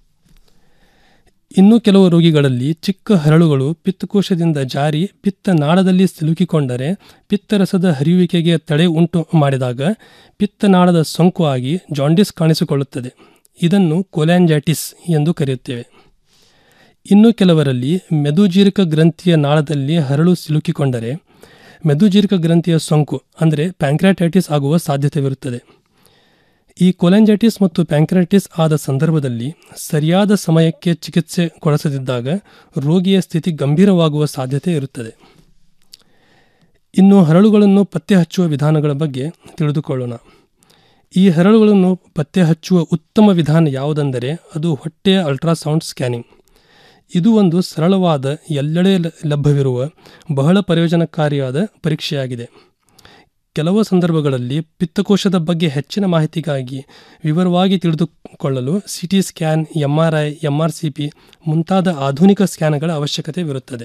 ಇನ್ನು ಕೆಲವು ರೋಗಿಗಳಲ್ಲಿ ಚಿಕ್ಕ ಹರಳುಗಳು ಪಿತ್ತಕೋಶದಿಂದ ಜಾರಿ ಪಿತ್ತ ನಾಳದಲ್ಲಿ ಸಿಲುಕಿಕೊಂಡರೆ ಪಿತ್ತರಸದ ಹರಿಯುವಿಕೆಗೆ ತಡೆ ಉಂಟು ಮಾಡಿದಾಗ ಪಿತ್ತನಾಳದ ಸೋಂಕು ಆಗಿ ಜಾಂಡಿಸ್ ಕಾಣಿಸಿಕೊಳ್ಳುತ್ತದೆ ಇದನ್ನು ಕೊಲ್ಯಾಂಜೈಟಿಸ್ ಎಂದು ಕರೆಯುತ್ತೇವೆ ಇನ್ನು ಕೆಲವರಲ್ಲಿ ಮೆದುಜೀರಕ ಗ್ರಂಥಿಯ ನಾಳದಲ್ಲಿ ಹರಳು ಸಿಲುಕಿಕೊಂಡರೆ ಮೆದುಜೀರಕ ಗ್ರಂಥಿಯ ಸೋಂಕು ಅಂದರೆ ಪ್ಯಾಂಕ್ರಾಟೈಟಿಸ್ ಆಗುವ ಸಾಧ್ಯತೆವಿರುತ್ತದೆ ಈ ಕೊಲೆಂಜೈಟಿಸ್ ಮತ್ತು ಪ್ಯಾಂಕ್ರೈಟಿಸ್ ಆದ ಸಂದರ್ಭದಲ್ಲಿ ಸರಿಯಾದ ಸಮಯಕ್ಕೆ ಚಿಕಿತ್ಸೆ ಕೊಡಿಸದಿದ್ದಾಗ ರೋಗಿಯ ಸ್ಥಿತಿ ಗಂಭೀರವಾಗುವ ಸಾಧ್ಯತೆ ಇರುತ್ತದೆ ಇನ್ನು ಹರಳುಗಳನ್ನು ಪತ್ತೆ ಹಚ್ಚುವ ವಿಧಾನಗಳ ಬಗ್ಗೆ ತಿಳಿದುಕೊಳ್ಳೋಣ ಈ ಹರಳುಗಳನ್ನು ಪತ್ತೆ ಹಚ್ಚುವ ಉತ್ತಮ ವಿಧಾನ ಯಾವುದೆಂದರೆ ಅದು ಹೊಟ್ಟೆಯ ಅಲ್ಟ್ರಾಸೌಂಡ್ ಸ್ಕ್ಯಾನಿಂಗ್ ಇದು ಒಂದು ಸರಳವಾದ ಎಲ್ಲೆಡೆ ಲಭ್ಯವಿರುವ ಬಹಳ ಪ್ರಯೋಜನಕಾರಿಯಾದ ಪರೀಕ್ಷೆಯಾಗಿದೆ ಕೆಲವು ಸಂದರ್ಭಗಳಲ್ಲಿ ಪಿತ್ತಕೋಶದ ಬಗ್ಗೆ ಹೆಚ್ಚಿನ ಮಾಹಿತಿಗಾಗಿ ವಿವರವಾಗಿ ತಿಳಿದುಕೊಳ್ಳಲು C T scan M R I M R C P ಮುಂತಾದ ಆಧುನಿಕ ಸ್ಕ್ಯಾನ್ಗಳ ಅವಶ್ಯಕತೆವಿರುತ್ತದೆ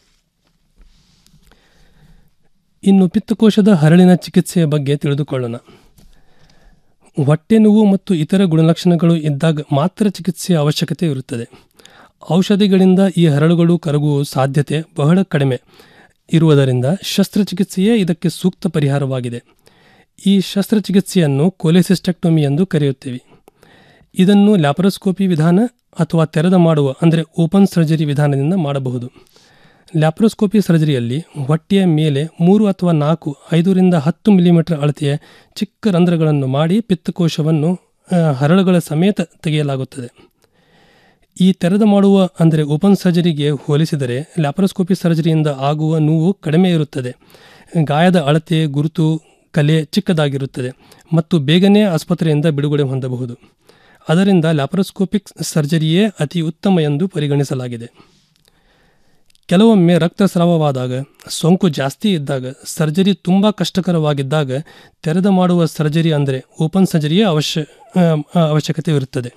ಇನ್ನು ಪಿತ್ತಕೋಶದ ಹರಳಿನ ಚಿಕಿತ್ಸೆಯ ಬಗ್ಗೆ ತಿಳಿದುಕೊಳ್ಳೋಣ ಹೊಟ್ಟೆ ನೋವು ಮತ್ತು ಇತರ ಗುಣಲಕ್ಷಣಗಳು ಇದ್ದಾಗ ಮಾತ್ರ ಚಿಕಿತ್ಸೆಯ ಅವಶ್ಯಕತೆ ಇರುತ್ತದೆ ಔಷಧಿಗಳಿಂದ ಈ ಹರಳುಗಳು ಕರಗುವ ಸಾಧ್ಯತೆ ಬಹಳ ಕಡಿಮೆ ಇರುವುದರಿಂದ ಶಸ್ತ್ರಚಿಕಿತ್ಸೆಯೇ ಇದಕ್ಕೆ ಸೂಕ್ತ ಪರಿಹಾರವಾಗಿದೆ ಈ ಶಸ್ತ್ರಚಿಕಿತ್ಸೆಯನ್ನು ಕೋಲೆಸಿಸ್ಟೆಕ್ಟೊಮಿ ಎಂದು ಕರೆಯುತ್ತೇವೆ ಇದನ್ನು ಲ್ಯಾಪ್ರೋಸ್ಕೋಪಿ ವಿಧಾನ ಅಥವಾ ತೆರೆದ ಮಾಡುವ ಅಂದರೆ ಓಪನ್ ಸರ್ಜರಿ ವಿಧಾನದಿಂದ ಮಾಡಬಹುದು ಲ್ಯಾಪ್ರೋಸ್ಕೋಪಿ ಸರ್ಜರಿಯಲ್ಲಿ ಹೊಟ್ಟೆಯ ಮೇಲೆ ಮೂರು ಅಥವಾ ನಾಲ್ಕು ಐದರಿಂದ ಹತ್ತು ಮಿಲಿಮೀಟರ್ ಅಳತೆಯ ಚಿಕ್ಕ ರಂಧ್ರಗಳನ್ನು ಮಾಡಿ ಪಿತ್ತಕೋಶವನ್ನು ಹರಳುಗಳ ಸಮೇತ ತೆಗೆಯಲಾಗುತ್ತದೆ ಈ ತೆರೆದ ಮಾಡುವ ಅಂದರೆ ಓಪನ್ ಸರ್ಜರಿಗೆ ಹೋಲಿಸಿದರೆ ಲ್ಯಾಪ್ರೋಸ್ಕೋಪಿ ಸರ್ಜರಿಯಿಂದ ಆಗುವ ನೋವು ಕಡಿಮೆ ಇರುತ್ತದೆ ಗಾಯದ ಅಳತೆ ಗುರುತು ಕಲೆ ಚಿಕ್ಕದಾಗಿರುತ್ತದೆ ಮತ್ತು ಬೇಗನೆ ಆಸ್ಪತ್ರೆಯಿಂದ ಬಿಡುಗಡೆ ಹೊಂದಬಹುದು ಅದರಿಂದ ಲ್ಯಾಪ್ರೋಸ್ಕೋಪಿಕ್ ಸರ್ಜರಿಯೇ ಅತಿ ಉತ್ತಮ ಎಂದು ಪರಿಗಣಿಸಲಾಗಿದೆ ಕೆಲವೊಮ್ಮೆ ರಕ್ತಸ್ರಾವವಾದಾಗ ಸೋಂಕು ಜಾಸ್ತಿ ಇದ್ದಾಗ ಸರ್ಜರಿ ತುಂಬ ಕಷ್ಟಕರವಾಗಿದ್ದಾಗ ತೆರೆದ ಮಾಡುವ ಸರ್ಜರಿ ಅಂದರೆ ಓಪನ್ ಸರ್ಜರಿಯೇ ಅವಶ್ಯ ಅವಶ್ಯಕತೆ ಇರುತ್ತದೆ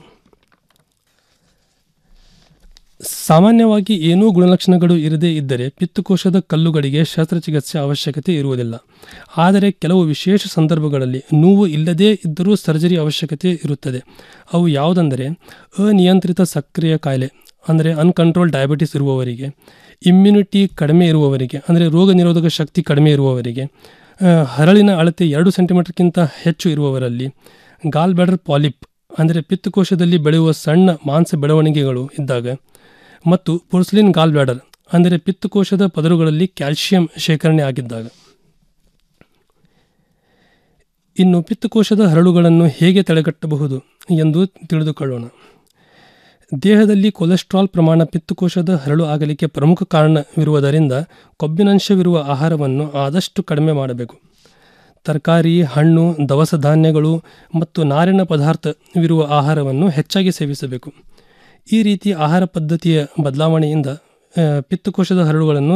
ಸಾಮಾನ್ಯವಾಗಿ ಏನೂ ಗುಣಲಕ್ಷಣಗಳು ಇರದೇ ಇದ್ದರೆ ಪಿತ್ತಕೋಶದ ಕಲ್ಲುಗಳಿಗೆ ಶಸ್ತ್ರಚಿಕಿತ್ಸೆ ಅವಶ್ಯಕತೆ ಇರುವುದಿಲ್ಲ ಆದರೆ ಕೆಲವು ವಿಶೇಷ ಸಂದರ್ಭಗಳಲ್ಲಿ ನೋವು ಇಲ್ಲದೇ ಇದ್ದರೂ ಸರ್ಜರಿ ಅವಶ್ಯಕತೆ ಇರುತ್ತದೆ ಅವು ಯಾವುದೆಂದರೆ ಅನಿಯಂತ್ರಿತ ಸಕ್ರಿಯ ಕಾಯಿಲೆ ಅಂದರೆ ಅನ್ಕಂಟ್ರೋಲ್ ಡಯಾಬಿಟಿಸ್ ಇರುವವರಿಗೆ ಇಮ್ಯುನಿಟಿ ಕಡಿಮೆ ಇರುವವರಿಗೆ ಅಂದರೆ ರೋಗ ನಿರೋಧಕ ಶಕ್ತಿ ಕಡಿಮೆ ಇರುವವರಿಗೆ ಹರಳಿನ ಅಳತೆ ಎರಡು ಸೆಂಟಿಮೀಟರ್ಗಿಂತ ಹೆಚ್ಚು ಇರುವವರಲ್ಲಿ ಗಾಲ್ ಬ್ಯಾಡರ್ ಪಾಲಿಪ್ ಅಂದರೆ ಪಿತ್ತಕೋಶದಲ್ಲಿ ಬೆಳೆಯುವ ಸಣ್ಣ ಮಾಂಸ ಬೆಳವಣಿಗೆಗಳು ಇದ್ದಾಗ ಮತ್ತು ಪೊರ್ಸ್ಲಿನ್ ಗಾಲ್ ಬ್ಲಾಡರ್ ಅಂದರೆ ಪಿತ್ತಕೋಶದ ಪದರುಗಳಲ್ಲಿ ಕ್ಯಾಲ್ಸಿಯಂ ಶೇಖರಣೆ ಆಗಿದ್ದಾಗ ಇನ್ನು ಪಿತ್ತಕೋಶದ ಹರಳುಗಳನ್ನು ಹೇಗೆ ತಡೆಗಟ್ಟಬಹುದು ಎಂದು ತಿಳಿದುಕೊಳ್ಳೋಣ ದೇಹದಲ್ಲಿ ಕೊಲೆಸ್ಟ್ರಾಲ್ ಪ್ರಮಾಣ ಪಿತ್ತಕೋಶದ ಹರಳು ಆಗಲಿಕ್ಕೆ ಪ್ರಮುಖ ಕಾರಣವಿರುವುದರಿಂದ ಕೊಬ್ಬಿನಂಶವಿರುವ ಆಹಾರವನ್ನು ಆದಷ್ಟು ಕಡಿಮೆ ಮಾಡಬೇಕು ತರಕಾರಿ ಹಣ್ಣು ದವಸ ಧಾನ್ಯಗಳು ಮತ್ತು ನಾರಿನ ಪದಾರ್ಥವಿರುವ ಆಹಾರವನ್ನು ಹೆಚ್ಚಾಗಿ ಸೇವಿಸಬೇಕು ಈ ರೀತಿ ಆಹಾರ ಪದ್ಧತಿಯ ಬದಲಾವಣೆಯಿಂದ ಪಿತ್ತಕೋಶದ ಹರಳುಗಳನ್ನು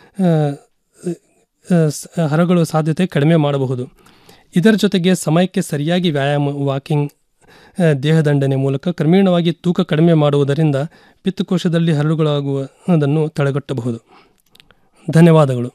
ಹರಗಳು ಸಾಧ್ಯತೆ ಕಡಿಮೆ ಮಾಡಬಹುದು ಇದರ ಜೊತೆಗೆ ಸಮಯಕ್ಕೆ ಸರಿಯಾಗಿ ವ್ಯಾಯಾಮ ವಾಕಿಂಗ್ ದೇಹದಂಡನೆ ಮೂಲಕ ಕ್ರಮೇಣವಾಗಿ ತೂಕ ಕಡಿಮೆ ಮಾಡುವುದರಿಂದ ಪಿತ್ತಕೋಶದಲ್ಲಿ ಹರಳುಗಳಾಗುವುದನ್ನು ತಡೆಗಟ್ಟಬಹುದು ಧನ್ಯವಾದಗಳು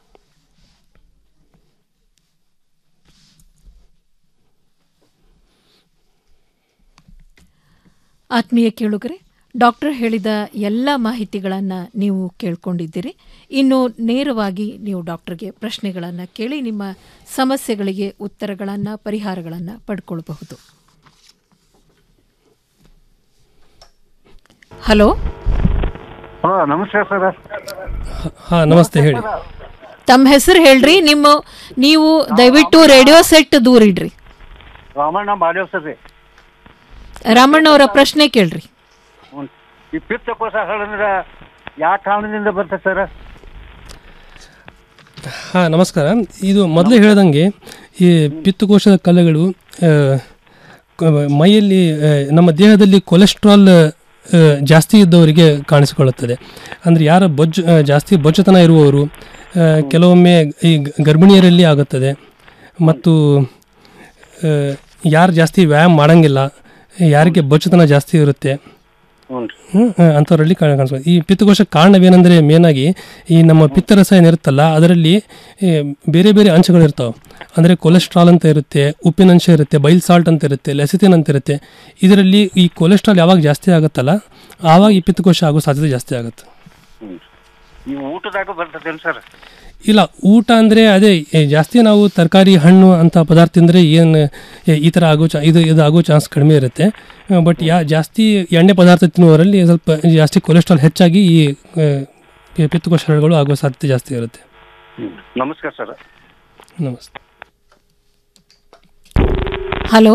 ಆತ್ಮೀಯ ಕೇಳುಗರೆ ಡಾಕ್ಟರ್ ಹೇಳಿದ ಎಲ್ಲ ಮಾಹಿತಿಗಳನ್ನು ನೀವು ಕೇಳ್ಕೊಂಡಿದ್ದೀರಿ ಇನ್ನು ನೇರವಾಗಿ ನೀವು ಡಾಕ್ಟರ್ಗೆ ಪ್ರಶ್ನೆಗಳನ್ನು ಕೇಳಿ ನಿಮ್ಮ ಸಮಸ್ಯೆಗಳಿಗೆ ಉತ್ತರಗಳನ್ನು ಪರಿಹಾರಗಳನ್ನು ಪಡ್ಕೊಳ್ಬಹುದು ಹಲೋ ಹಲೋ ನಮಸ್ತೆ ಸರ್ ಹಾ ನಮಸ್ತೆ ಹೇಳಿ ತಮ್ಮ ಹೆಸರು ಹೇಳ್ರಿ ನಿಮ್ಮ ನೀವು ದಯವಿಟ್ಟು ರೇಡಿಯೋ ಸೆಟ್ ದೂರ ಇಡ್ರಿ ರಾಮಣ್ಣ ಬಾಡೇವ್ ಸರ್ ರೀ ರಾಮಣ್ಣ ಅವರ ಪ್ರಶ್ನೆ ಕೇಳ್ರಿ ಹ್ಞೂ. ಈ ಪಿತ್ತಕೋಶ ಹಳದ್ರ ಯಾವ ಕಾರಣದಿಂದ ಬರ್ತದೆ ಸರ್ ಹಾಂ ನಮಸ್ಕಾರ ಇದು ಮೊದಲೇ ಹೇಳ್ದಂಗೆ ಈ ಪಿತ್ತಕೋಶದ ಕಲ್ಲುಗಳು ಆ, ಕ- ಮೈಯಲ್ಲಿ ಆ, ನಮ್ಮ ದೇಹದಲ್ಲಿ ಕೊಲೆಸ್ಟ್ರಾಲ್ ಆ, ಜಾಸ್ತಿ ಇದ್ದವರಿಗೆ ಕಾಣಿಸಿಕೊಳ್ಳುತ್ತದೆ ಅಂದರೆ ಯಾರ ಬೊಜ್ಜು ಆ, ಜಾಸ್ತಿ ಬೊಜ್ಜತನ ಇರುವವರು ಆ, ಕೆಲವೊಮ್ಮೆ ಈ ಗ- ಗರ್ಭಿಣಿಯರಲ್ಲಿ ಆಗುತ್ತದೆ ಮತ್ತು ಆ, ಯಾರು ಜಾಸ್ತಿ ವ್ಯಾಯಾಮ ಮಾಡಂಗಿಲ್ಲ ಯಾರಿಗೆ ಬೊಜ್ಜತನ ಜಾಸ್ತಿ ಇರುತ್ತೆ ಹ್ಮ್, ಆ, ಅಂಥವರಲ್ಲಿ ಕಾಣ ಕಾಣಿಸ್ಬೋದು ಈ ಪಿತ್ತಕೋಶ ಕಾರಣವೇನೆಂದರೆ ಮೇನಾಗಿ ಈ ನಮ್ಮ ಪಿತ್ತರಸ ಏನಿರುತ್ತಲ್ಲ ಅದರಲ್ಲಿ ಈ, ಬೇರೆ ಬೇರೆ ಅಂಶಗಳು ಇರ್ತಾವೆ ಅಂದರೆ ಕೊಲೆಸ್ಟ್ರಾಲ್ ಅಂತ ಇರುತ್ತೆ ಉಪ್ಪಿನಂಶ ಇರುತ್ತೆ ಬೈಲ್ ಸಾಲ್ಟ್ ಅಂತ ಇರುತ್ತೆ ಲೆಸಿತಿನ್ ಅಂತ ಇರುತ್ತೆ ಇದರಲ್ಲಿ ಈ ಕೊಲೆಸ್ಟ್ರಾಲ್ ಯಾವಾಗ ಜಾಸ್ತಿ ಆಗುತ್ತಲ್ಲ ಆವಾಗ ಈ ಪಿತ್ತಕೋಶ ಆಗೋ ಸಾಧ್ಯತೆ ಜಾಸ್ತಿ ಆಗುತ್ತೆ ಈ ಊಟದಾಗ ಬರ್ತದೇನು ಸರ್ ಇಲ್ಲ ಊಟ ಅಂದರೆ ಅದೇ ಏ, ಜಾಸ್ತಿ ನಾವು ತರಕಾರಿ ಹಣ್ಣು ಅಂತ ಪದಾರ್ಥ ತಿಂದರೆ ಏನು ಈ ಥರ ಆಗೋ ಚಾ ಇದು ಇದು ಆಗೋ ಚಾನ್ಸ್ ಕಡಿಮೆ ಇರುತ್ತೆ ಬಟ್ ಯಾ ಜಾಸ್ತಿ ಎಣ್ಣೆ ಪದಾರ್ಥ ತಿನ್ನುವವರಲ್ಲಿ ಸ್ವಲ್ಪ ಜಾಸ್ತಿ ಕೊಲೆಸ್ಟ್ರಾಲ್ ಹೆಚ್ಚಾಗಿ ಈ ಆ, ಈ ಪಿತ್ತಕೋಶಗಳು ಆಗೋ ಸಾಧ್ಯತೆ ಜಾಸ್ತಿ ಇರುತ್ತೆ ನಮಸ್ಕಾರ ಸರ್ ನಮಸ್ತೆ hello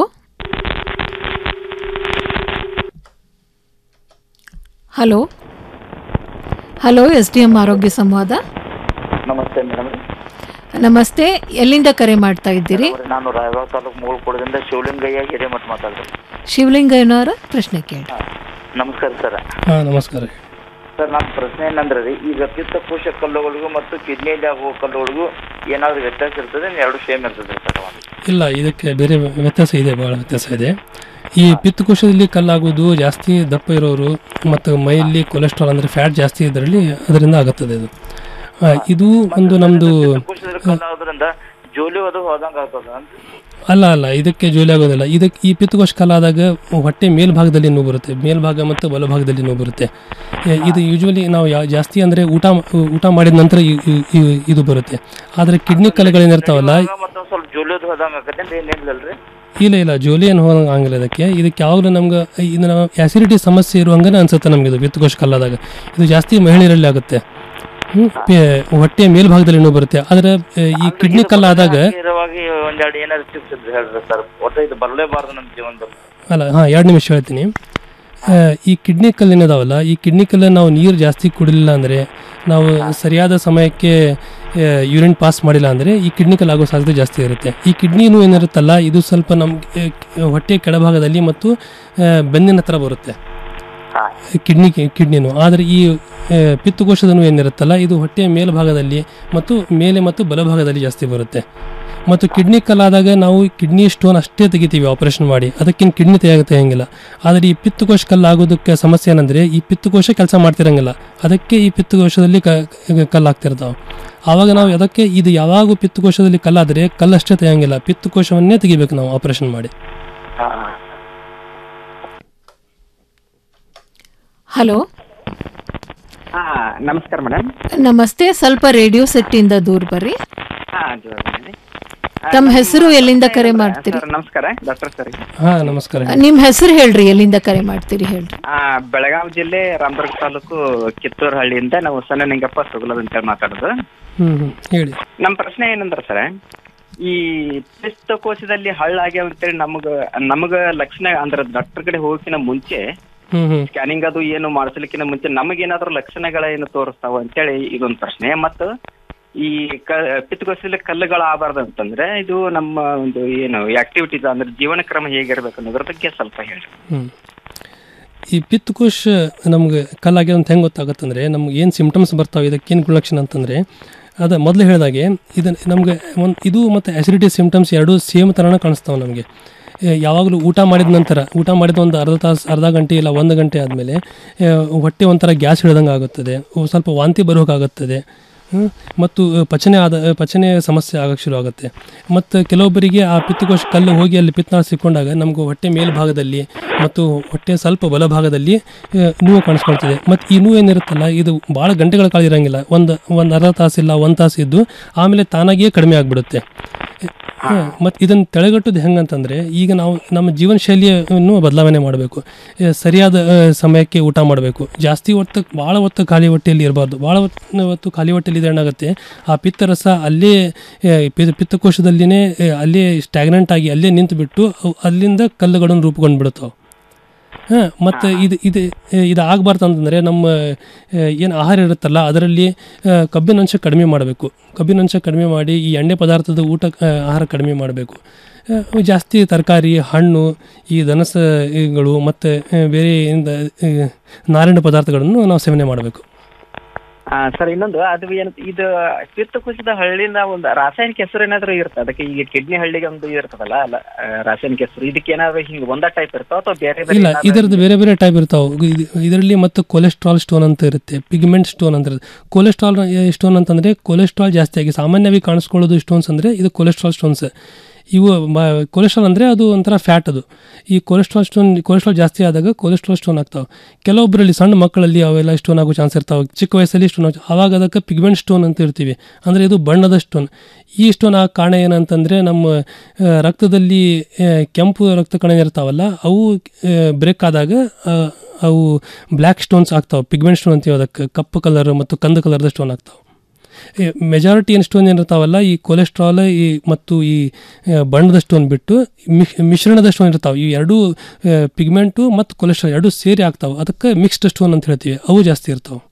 hello hello S D M ಆರೋಗ್ಯ ಸಂವಾದ ನಮಸ್ತೆ ಮೇಡಮ್ ನಮಸ್ತೆ ಎಲ್ಲಿಂದ ಕರೆ ಮಾಡ್ತಾ ಇದ್ದೀರಿ ನಾನು ರಾಯಬಾಗ್ ತಾಲೂಕು ಮೂಳ್ಕೋಡದಿಂದ ಶಿವಲಿಂಗಯ್ಯ ಹಿರೇಮಠ ಮಾತಾಡ್ತೀನಿ ಶಿವಲಿಂಗಯ್ಯನವರ ಪ್ರಶ್ನೆ ಕೇಳಿ ನಮಸ್ಕಾರ ಸರ್ ಹಾಂ ನಮಸ್ಕಾರ ಸರ್ ನನ್ನ ಪ್ರಶ್ನೆ ಏನಂದ್ರೆ ರೀ ಈಗ ಪಿತ್ತಕೋಶ ಕಲ್ಲುಗಳಿಗೂ ಮತ್ತು ಕಿಡ್ನಿಯಲ್ಲಿ ಆಗುವ ಕಲ್ಲುಗಳಿಗೂ ಏನಾದ್ರು ವ್ಯತ್ಯಾಸ ಇರ್ತದೆ ಎರಡು ಸೇಮ್ ಇರ್ತದೆ ಸರ್ ಇಲ್ಲ ಇದಕ್ಕೆ ಬೇರೆ ವ್ಯತ್ಯಾಸ ಇದೆ ಭಾಳ ವ್ಯತ್ಯಾಸ ಇದೆ ಈ ಪಿತ್ತಕೋಶದಲ್ಲಿ ಕಲ್ಲಾಗೋದು ಜಾಸ್ತಿ ದಪ್ಪ ಇರೋರು ಮತ್ತು ಮೈಯಲ್ಲಿ ಕೊಲೆಸ್ಟ್ರಾಲ್ ಅಂದರೆ ಫ್ಯಾಟ್ ಜಾಸ್ತಿ ಇದರಲ್ಲಿ ಅದರಿಂದ ಆಗುತ್ತದೆ ಇದು ಆ, ಇದು ಒಂದು ನಮ್ಮದು ಪಿತ್ತಕೋಶದಲ್ಲಿ ಕಲ್ಲಾಗೋದ್ರಿಂದ ಜೋಲಿ ಅದು ಹೋದಂಗೆ ಆಗ್ತದ ಅಂತ ಅಲ್ಲ ಅಲ್ಲ ಇದಕ್ಕೆ ಜೋಲಿ ಆಗೋದಿಲ್ಲ ಇದಕ್ಕೆ ಈ ಪಿತ್ತಕೋಶ ಕಲ್ಲಾದಾಗ ಹೊಟ್ಟೆ ಮೇಲ್ಭಾಗದಲ್ಲಿ ನೋವು ಬರುತ್ತೆ ಮೇಲ್ಭಾಗ ಮತ್ತು ಬಲಭಾಗದಲ್ಲಿ ನೋವು ಬರುತ್ತೆ ಎ, ಇದು ಯೂಶ್ವಲಿ ನಾವು ಯಾ ಜಾಸ್ತಿ ಅಂದರೆ ಊಟ ಊಟ ಮಾಡಿದ ನಂತರ ಇ- ಇ- ಇ- ಇದು ಬರುತ್ತೆ ಆದರೆ ಕಿಡ್ನಿ ಕಲ್ಲುಗಳೇನಿರ್ತಾವಲ್ಲ ಮತ್ತೊಂದು ಸ್ವಲ್ಪ ಜೋಲಿ ಅದು ಹೋದಂಗೆ ಆಕತ್ತೆ ಏನಿಲ್ಲಲ್ರಿ ಇಲ್ಲ ಇಲ್ಲ ಜೋಲಿ ಏನು ಹೋಗಂಗೆ ಆಗಿಲ್ಲ ಇದಕ್ಕೆ ಇದಕ್ಕೆ ಯಾವಾಗಲೂ ನಮ್ಗೆ ಇದು ನಮ್ಮ ಆ್ಯಸಿಡಿಟಿ ಸಮಸ್ಯೆ ಇರುವಂಗೆ ಅನ್ಸುತ್ತೆ ನಮಗೆ ಇದು ಪಿತ್ತಕೋಶ ಕಲ್ಲಾದಾಗ ಇದು ಜಾಸ್ತಿ ಮಹಿಳೆಯರಲ್ಲಿ ಆಗುತ್ತೆ ಹ್ಮ್, ಪೆ- ಹೊಟ್ಟೆಯ ಮೇಲ್ಭಾಗದಲ್ಲಿ ನೋವು ಬರುತ್ತೆ ಆದರೆ ಆ, ಈ ಕಿಡ್ನಿ ಕಲ್ಲಾದಾಗ ನೇರವಾಗಿ ಒಂದೆರಡು ಏನಾದ್ರು ಟಿಪ್ಸ್ ಇದ್ರೆ ಹೇಳ್ರಿ ಸರ್ ಒಟ್ಟು ಇದು ಬರಲೇಬಾರ್ದು ನಮ್ಮ ಜೀವನದಲ್ಲಿ ಅಲ್ಲ ಹಾಂ ಎರಡು ನಿಮಿಷ ಹೇಳ್ತೀನಿ ಆ, ಈ ಕಿಡ್ನಿ ಕಲ್ಲು ಏನಿದಾವಲ್ಲ ಈ ಕಿಡ್ನಿ ಕಲ್ಲು ನಾವು ನೀರು ಜಾಸ್ತಿ ಕುಡಿಲಿಲ್ಲ ಅಂದರೆ ನಾವು ಸರಿಯಾದ ಸಮಯಕ್ಕೆ ಯೂರಿನ್ ಪಾಸ್ ಮಾಡಿಲ್ಲ ಅಂದರೆ ಈ ಕಿಡ್ನಿ ಕಲ್ಲು ಆಗೋ ಸಾಧ್ಯತೆ ಜಾಸ್ತಿ ಇರುತ್ತೆ ಈ ಕಿಡ್ನಿನೂ ಏನಿರುತ್ತಲ್ಲ ಇದು ಸ್ವಲ್ಪ ನಮಗೆ ಹೊಟ್ಟೆಯ ಕೆಳಭಾಗದಲ್ಲಿ ಮತ್ತು ಆ, ಬೆನ್ನಿನ ಹತ್ರ ಬರುತ್ತೆ ಕಿಡ್ನಿ ಕಿಡ್ನಿನು ಆದರೆ ಈ ಆ, ಪಿತ್ತಕೋಶದನು ಏನಿರುತ್ತಲ್ಲ ಇದು ಹೊಟ್ಟೆಯ ಮೇಲ್ಭಾಗದಲ್ಲಿ ಮತ್ತು ಮೇಲೆ ಮತ್ತು ಬಲಭಾಗದಲ್ಲಿ ಜಾಸ್ತಿ ಬರುತ್ತೆ ಮತ್ತು ಕಿಡ್ನಿ ಕಲ್ಲಾದಾಗ ನಾವು ಕಿಡ್ನಿ ಸ್ಟೋನ್ ಅಷ್ಟೇ ತೆಗಿತೀವಿ ಆಪರೇಷನ್ ಮಾಡಿ ಅದಕ್ಕೇನು ಕಿಡ್ನಿ ತೆಗಿಯಾಗ ತೆಗಿಯಂಗಿಲ್ಲ ಆದರೆ ಈ ಪಿತ್ತಕೋಶ ಕಲ್ಲಾಗೋದಕ್ಕೆ ಸಮಸ್ಯೆ ಏನಂದರೆ ಈ ಪಿತ್ತಕೋಶ ಕೆಲಸ ಮಾಡ್ತಿರಂಗಿಲ್ಲ ಅದಕ್ಕೆ ಈ ಪಿತ್ತಕೋಶದಲ್ಲಿ ಕ ಕಲ್ಲಾಗ್ತಿರ್ತಾವೆ ಆವಾಗ ನಾವು ಅದಕ್ಕೆ ಇದು ಯಾವಾಗ ಪಿತ್ತಕೋಶದಲ್ಲಿ ಕಲ್ಲಾದರೆ ಕಲ್ಲಷ್ಟೇ ತೆಗಿಯಂಗಿಲ್ಲ ಪಿತ್ತಕೋಶವನ್ನೇ ತೆಗಿಬೇಕು ನಾವು ಆಪರೇಷನ್ ಮಾಡಿ ಹಲೋ ಹಾ ನಮಸ್ಕಾರ ಮೇಡಮ್ ನಮಸ್ತೆ ಸ್ವಲ್ಪ ರೇಡಿಯೋ ಸೆಟ್ಟಿಂದ ದೂರ ಬರ್ರಿ ಹಾ ಜೋರ್ ಮಾಡಿ. ಆ, ತಮ್ಮ ನಮ್ಮ ಹೆಸರು ಎಲ್ಲಿಂದ ಕರೆ ಸರ್, ಮಾಡ್ತೀರಿ ನಮಸ್ಕಾರ ಡಾಕ್ಟರ್ ಸರ್ ಹಾಂ ನಮಸ್ಕಾರ ನಿಮ್ಮ ಹೆಸರು ಹೇಳ್ರಿ ಎಲ್ಲಿಂದ ಕರೆ ಮಾಡ್ತೀರಿ ಹೇಳ್ರಿ ಆ ಬೆಳಗಾವಿ ಜಿಲ್ಲೆ ರಾಮದುರ್ಗ ತಾಲೂಕು ಕಿತ್ತೂರು ಹಳ್ಳಿಯಿಂದ ನಾವು ಸಣ್ಣ ನಿಂಗಪ್ಪ ಸುಗಲದ್ ಅಂತ ಮಾತಾಡೋದು ಹ್ಞೂ ಹ್ಞೂ ಹೇಳಿ ನಮ್ಮ ಪ್ರಶ್ನೆ ಏನಂದ್ರೆ ಸರ್ ಈ ಪಿತ್ತಕೋಶದಲ್ಲಿ ಹಳ್ಳಾಗ್ಯಾವ ಅಂತೇಳಿ ನಮಗ ನಮಗ ಲಕ್ಷಣ ಅಂದ್ರೆ ಡಾಕ್ಟರ್ ಕಡೆ ಹೋಗಕ್ಕಿಂತ ಮುಂಚೆ ಹ್ಞೂ ಹ್ಞೂ ಸ್ಕ್ಯಾನಿಂಗ್ ಅದು ಏನು ಮಾಡಿಸ್ಲಿಕ್ಕಿಂತ ಮುಂಚೆ ನಮಗೇನಾದ್ರೂ ಲಕ್ಷಣಗಳೇನು ತೋರಿಸ್ತಾವ ಅಂತೇಳಿ ಇದೊಂದು ಪ್ರಶ್ನೆ ಮತ್ತು ಈ ಕ ಪಿತ್ತಕೋಶದಲ್ಲಿ ಕಲ್ಲುಗಳು ಆಗಬಾರ್ದು ಅಂತಂದ್ರೆ ಇದು ನಮ್ಮ ಒಂದು ಏನು ಆಕ್ಟಿವಿಟೀಸ್ ಅಂದ್ರೆ ಜೀವನ ಕ್ರಮ ಹೇಗಿರ್ಬೇಕು ಅನ್ನೋದ್ರ ಬಗ್ಗೆ ಸ್ವಲ್ಪ ಹೇಳಿ ಹ್ಮ್. ಈ ಪಿತ್ತಕೋಶ ನಮ್ಗೆ ಕಲ್ಲಾಗ್ಯದ ಅಂತ ಹೆಂಗೆ ಗೊತ್ತಾಗುತ್ತಂದ್ರೆ ನಮ್ಗೆ ಏನು ಸಿಮ್ಟಮ್ಸ್ ಬರ್ತಾವೆ ಇದಕ್ಕೇನು ಗುಣಲಕ್ಷಣ ಅಂತಂದರೆ ಅದು ಮೊದಲು ಹೇಳಿದಾಗೆ ಇದು ನಮಗೆ ಒಂದು ಇದು ಮತ್ತು ಆ್ಯಸಿಡಿಟಿ ಸಿಮ್ಟಮ್ಸ್ ಎರಡೂ ಸೇಮ್ ಥರನೇ ಕಾಣಿಸ್ತಾವೆ ನಮಗೆ ಯಾವಾಗಲೂ ಊಟ ಮಾಡಿದ ನಂತರ ಊಟ ಮಾಡಿದ ಒಂದು ಅರ್ಧ ತಾಸು ಅರ್ಧ ಗಂಟೆ ಇಲ್ಲ ಒಂದು ಗಂಟೆ ಆದಮೇಲೆ ಹೊಟ್ಟೆ ಒಂಥರ ಗ್ಯಾಸ್ ಹಿಡ್ದಂಗೆ ಆಗುತ್ತದೆ ಸ್ವಲ್ಪ ವಾಂತಿ ಬರೋಕ್ಕಾಗುತ್ತದೆ ಹ್ಮ್? ಮತ್ತು ಅ, ಪಚನೆ ಆದ ಅ, ಪಚನೆ ಸಮಸ್ಯೆ ಆಗಕ್ಕೆ ಶುರು ಆಗುತ್ತೆ ಮತ್ತು ಕೆಲವೊಬ್ಬರಿಗೆ ಆ ಪಿತ್ತಕೋಶ ಕಲ್ಲು ಹೋಗಿ ಅಲ್ಲಿ ಪಿತ್ತನಾಳ ಸಿಕ್ಕೊಂಡಾಗ ನಮಗೂ ಹೊಟ್ಟೆ ಮೇಲ್ಭಾಗದಲ್ಲಿ ಮತ್ತು ಹೊಟ್ಟೆ ಸ್ವಲ್ಪ ಬಲಭಾಗದಲ್ಲಿ ಆ, ನೋವು ಕಾಣಿಸ್ಕೊಳ್ತದೆ ಮತ್ತು ಈ ನೋವು ಏನಿರುತ್ತಲ್ಲ ಇದು ಭಾಳ ಗಂಟೆಗಳ ಕಾಲ ಇರೋಂಗಿಲ್ಲ ಒಂದು ಒಂದು ಅರ್ಧ ತಾಸಿಲ್ಲ ಒಂದು ತಾಸು ಇದ್ದು ಆಮೇಲೆ ತಾನಾಗಿಯೇ ಕಡಿಮೆ ಆಗಿಬಿಡುತ್ತೆ ಮತ್ತು ಇದನ್ನು ತಡೆಗಟ್ಟೋದು ಹೆಂಗಂತಂದರೆ ಈಗ ನಾವು ನಮ್ಮ ಜೀವನ ಶೈಲಿಯನ್ನು ಬದಲಾವಣೆ ಮಾಡಬೇಕು ಸರಿಯಾದ ಆ, ಸಮಯಕ್ಕೆ ಊಟ ಮಾಡಬೇಕು ಜಾಸ್ತಿ ಹೊತ್ತು ಭಾಳ ಹೊತ್ತು ಖಾಲಿ ಹೊಟ್ಟೆಯಲ್ಲಿ ಇರಬಾರ್ದು ಭಾಳ ಹೊತ್ತು ಹೊತ್ತು ಖಾಲಿ ಹೊಟ್ಟೆಯಲ್ಲಿ ಇದ್ರೆ ಏನಾಗುತ್ತೆ ಆ ಪಿತ್ತರಸ ಅಲ್ಲೇ ಆ, ಪಿ- ಪಿತ್ತಕೋಶದಲ್ಲಿನೇ ಆ, ಅಲ್ಲೇ ಸ್ಟ್ಯಾಗ್ನೆಂಟ್ ಆಗಿ ಅಲ್ಲೇ ನಿಂತು ಬಿಟ್ಟು ಅವು ಅಲ್ಲಿಂದ ಕಲ್ಲುಗಳನ್ನು ರೂಪುಗೊಂಡು ಬಿಡುತ್ತವೆ ಹಾಂ ಮತ್ತು ಇದು ಇದು ಇದು ಆಗಬಾರ್ದು ಅಂತಂದರೆ ನಮ್ಮ ಏನು ಆಹಾರ ಇರುತ್ತಲ್ಲ ಅದರಲ್ಲಿ ಆ, ಕಬ್ಬಿನ ಅಂಶ ಕಡಿಮೆ ಮಾಡಬೇಕು ಕಬ್ಬಿನ ಅಂಶ ಕಡಿಮೆ ಮಾಡಿ ಈ ಎಣ್ಣೆ ಪದಾರ್ಥದ ಊಟ ಆ, ಆಹಾರ ಕಡಿಮೆ ಮಾಡಬೇಕು ಜಾಸ್ತಿ ತರಕಾರಿ ಹಣ್ಣು ಈ ದನಸಗಳು ಮತ್ತು ಬೇರೆ ಇಂದ, ಆ, ನಾರಿನ ಪದಾರ್ಥಗಳನ್ನು ನಾವು ಸೇವನೆ ಮಾಡಬೇಕು ಆ, ಸರ್ ಇನ್ನೊಂದು ಅದು ಏನು ಇದು ಪಿತ್ತಕೋಶದ ಹಳ್ಳಿನ ಒಂದು ರಾಸಾಯನಿಕ ಹೆಸರು ಏನಾದ್ರು ಇರುತ್ತೆ ಅದಕ್ಕೆ ಈಗ ಕಿಡ್ನಿ ಹಳ್ಳಿಗೆ ಒಂದು ಇರ್ತದಲ್ಲ ಅಲ್ಲ ಆ, ರಾಸಾಯನಿಕ ಹೆಸರು ಇದಕ್ಕೆ ಏನಾದ್ರು ಹಿಂಗೆ ಒಂದ ಟೈಪ್ ಇರ್ತಾವ ಅಥವಾ ಬೇರೆ ಬೇರೆ ಇಲ್ಲ ಏನಾದ್ರು- ಇದರದ್ದು ಬೇರೆ ಬೇರೆ ಟೈಪ್ ಇರ್ತಾವೆ ಇದರಲ್ಲಿ ಮತ್ತು ಕೊಲೆಸ್ಟ್ರಾಲ್ ಸ್ಟೋನ್ ಅಂತ ಇರುತ್ತೆ ಪಿಗ್ಮೆಂಟ್ ಸ್ಟೋನ್ ಅಂತ ಇರುತ್ತೆ ಕೊಲೆಸ್ಟ್ರಾಲ್ ಸ್ಟೋನ್ ಅಂತಂದರೆ ಕೊಲೆಸ್ಟ್ರಾಲ್ ಜಾಸ್ತಿಯಾಗಿ ಸಾಮಾನ್ಯವಾಗಿ ಕಾಣಿಸ್ಕೊಳ್ಳೋದು ಸ್ಟೋನ್ಸ್ ಅಂದರೆ ಇದು ಕೊಲೆಸ್ಟ್ರಾಲ್ ಸ್ಟೋನ್ಸ್ ಇವು ಕೊಲೆಸ್ಟ್ರಾಲ್ ಅಂದರೆ ಅದು ಒಂಥರ ಫ್ಯಾಟ್ ಅದು ಈ ಕೊಲೆಸ್ಟ್ರಾಲ್ ಸ್ಟೋನ್ ಕೊಲೆಸ್ಟ್ರಾಲ್ ಜಾಸ್ತಿ ಆದಾಗ ಕೊಲೆಸ್ಟ್ರಾಲ್ ಸ್ಟೋನ್ ಆಗ್ತಾವೆ ಕೆಲವೊಬ್ಬರಲ್ಲಿ ಸಣ್ಣ ಮಕ್ಕಳಲ್ಲಿ ಅವೆಲ್ಲ ಸ್ಟೋನ್ ಆಗೋ ಚಾನ್ಸ್ ಇರ್ತಾವೆ ಚಿಕ್ಕ ವಯಸ್ಸಲ್ಲಿ ಸ್ಟೋನ್ ಆಗೋ ಆವಾಗ ಅದಕ್ಕೆ ಪಿಗ್ಮೆಂಟ್ ಸ್ಟೋನ್ ಅಂತ ಇರ್ತೀವಿ ಅಂದರೆ ಇದು ಬಣ್ಣದ ಸ್ಟೋನ್ ಈ ಸ್ಟೋನ್ ಆ ಕಾರಣ ಏನಂತಂದರೆ ನಮ್ಮ ಆ, ರಕ್ತದಲ್ಲಿ ಆ, ಕೆಂಪು ರಕ್ತ ಕಣ ಇರ್ತಾವಲ್ಲ ಅವು ಬ್ರೇಕ್ ಆದಾಗ ಆ, ಅವು ಬ್ಲ್ಯಾಕ್ ಸ್ಟೋನ್ಸ್ ಆಗ್ತಾವೆ ಪಿಗ್ಮೆಂಟ್ ಸ್ಟೋನ್ ಅಂತೀವಿ ಅದಕ್ಕೆ ಕಪ್ಪು ಕಲರ್ ಮತ್ತು ಕಂದು ಕಲರ್ದ ಸ್ಟೋನ್ ಆಗ್ತಾವೆ ಮೆಜಾರಿಟಿ ಏನು ಸ್ಟೋನ್ ಏನಿರ್ತಾವಲ್ಲ ಈ ಕೊಲೆಸ್ಟ್ರಾಲ್ ಈ ಮತ್ತು ಈ ಆ, ಬಣ್ಣದ ಸ್ಟೋನ್ ಬಿಟ್ಟು ಮಿಶ್ ಮಿಶ್ರಣದ ಸ್ಟೋನ್ ಇರ್ತಾವೆ ಈ ಎರಡೂ ಪಿಗ್ಮೆಂಟು ಮತ್ತು ಕೊಲೆಸ್ಟ್ರಾಲ್ ಎರಡೂ ಸೇರಿ ಆಗ್ತಾವೆ ಅದಕ್ಕೆ ಮಿಕ್ಸ್ಡ್ ಸ್ಟೋನ್ ಅಂತ ಹೇಳ್ತೀವಿ ಅವು ಜಾಸ್ತಿ ಇರ್ತಾವೆ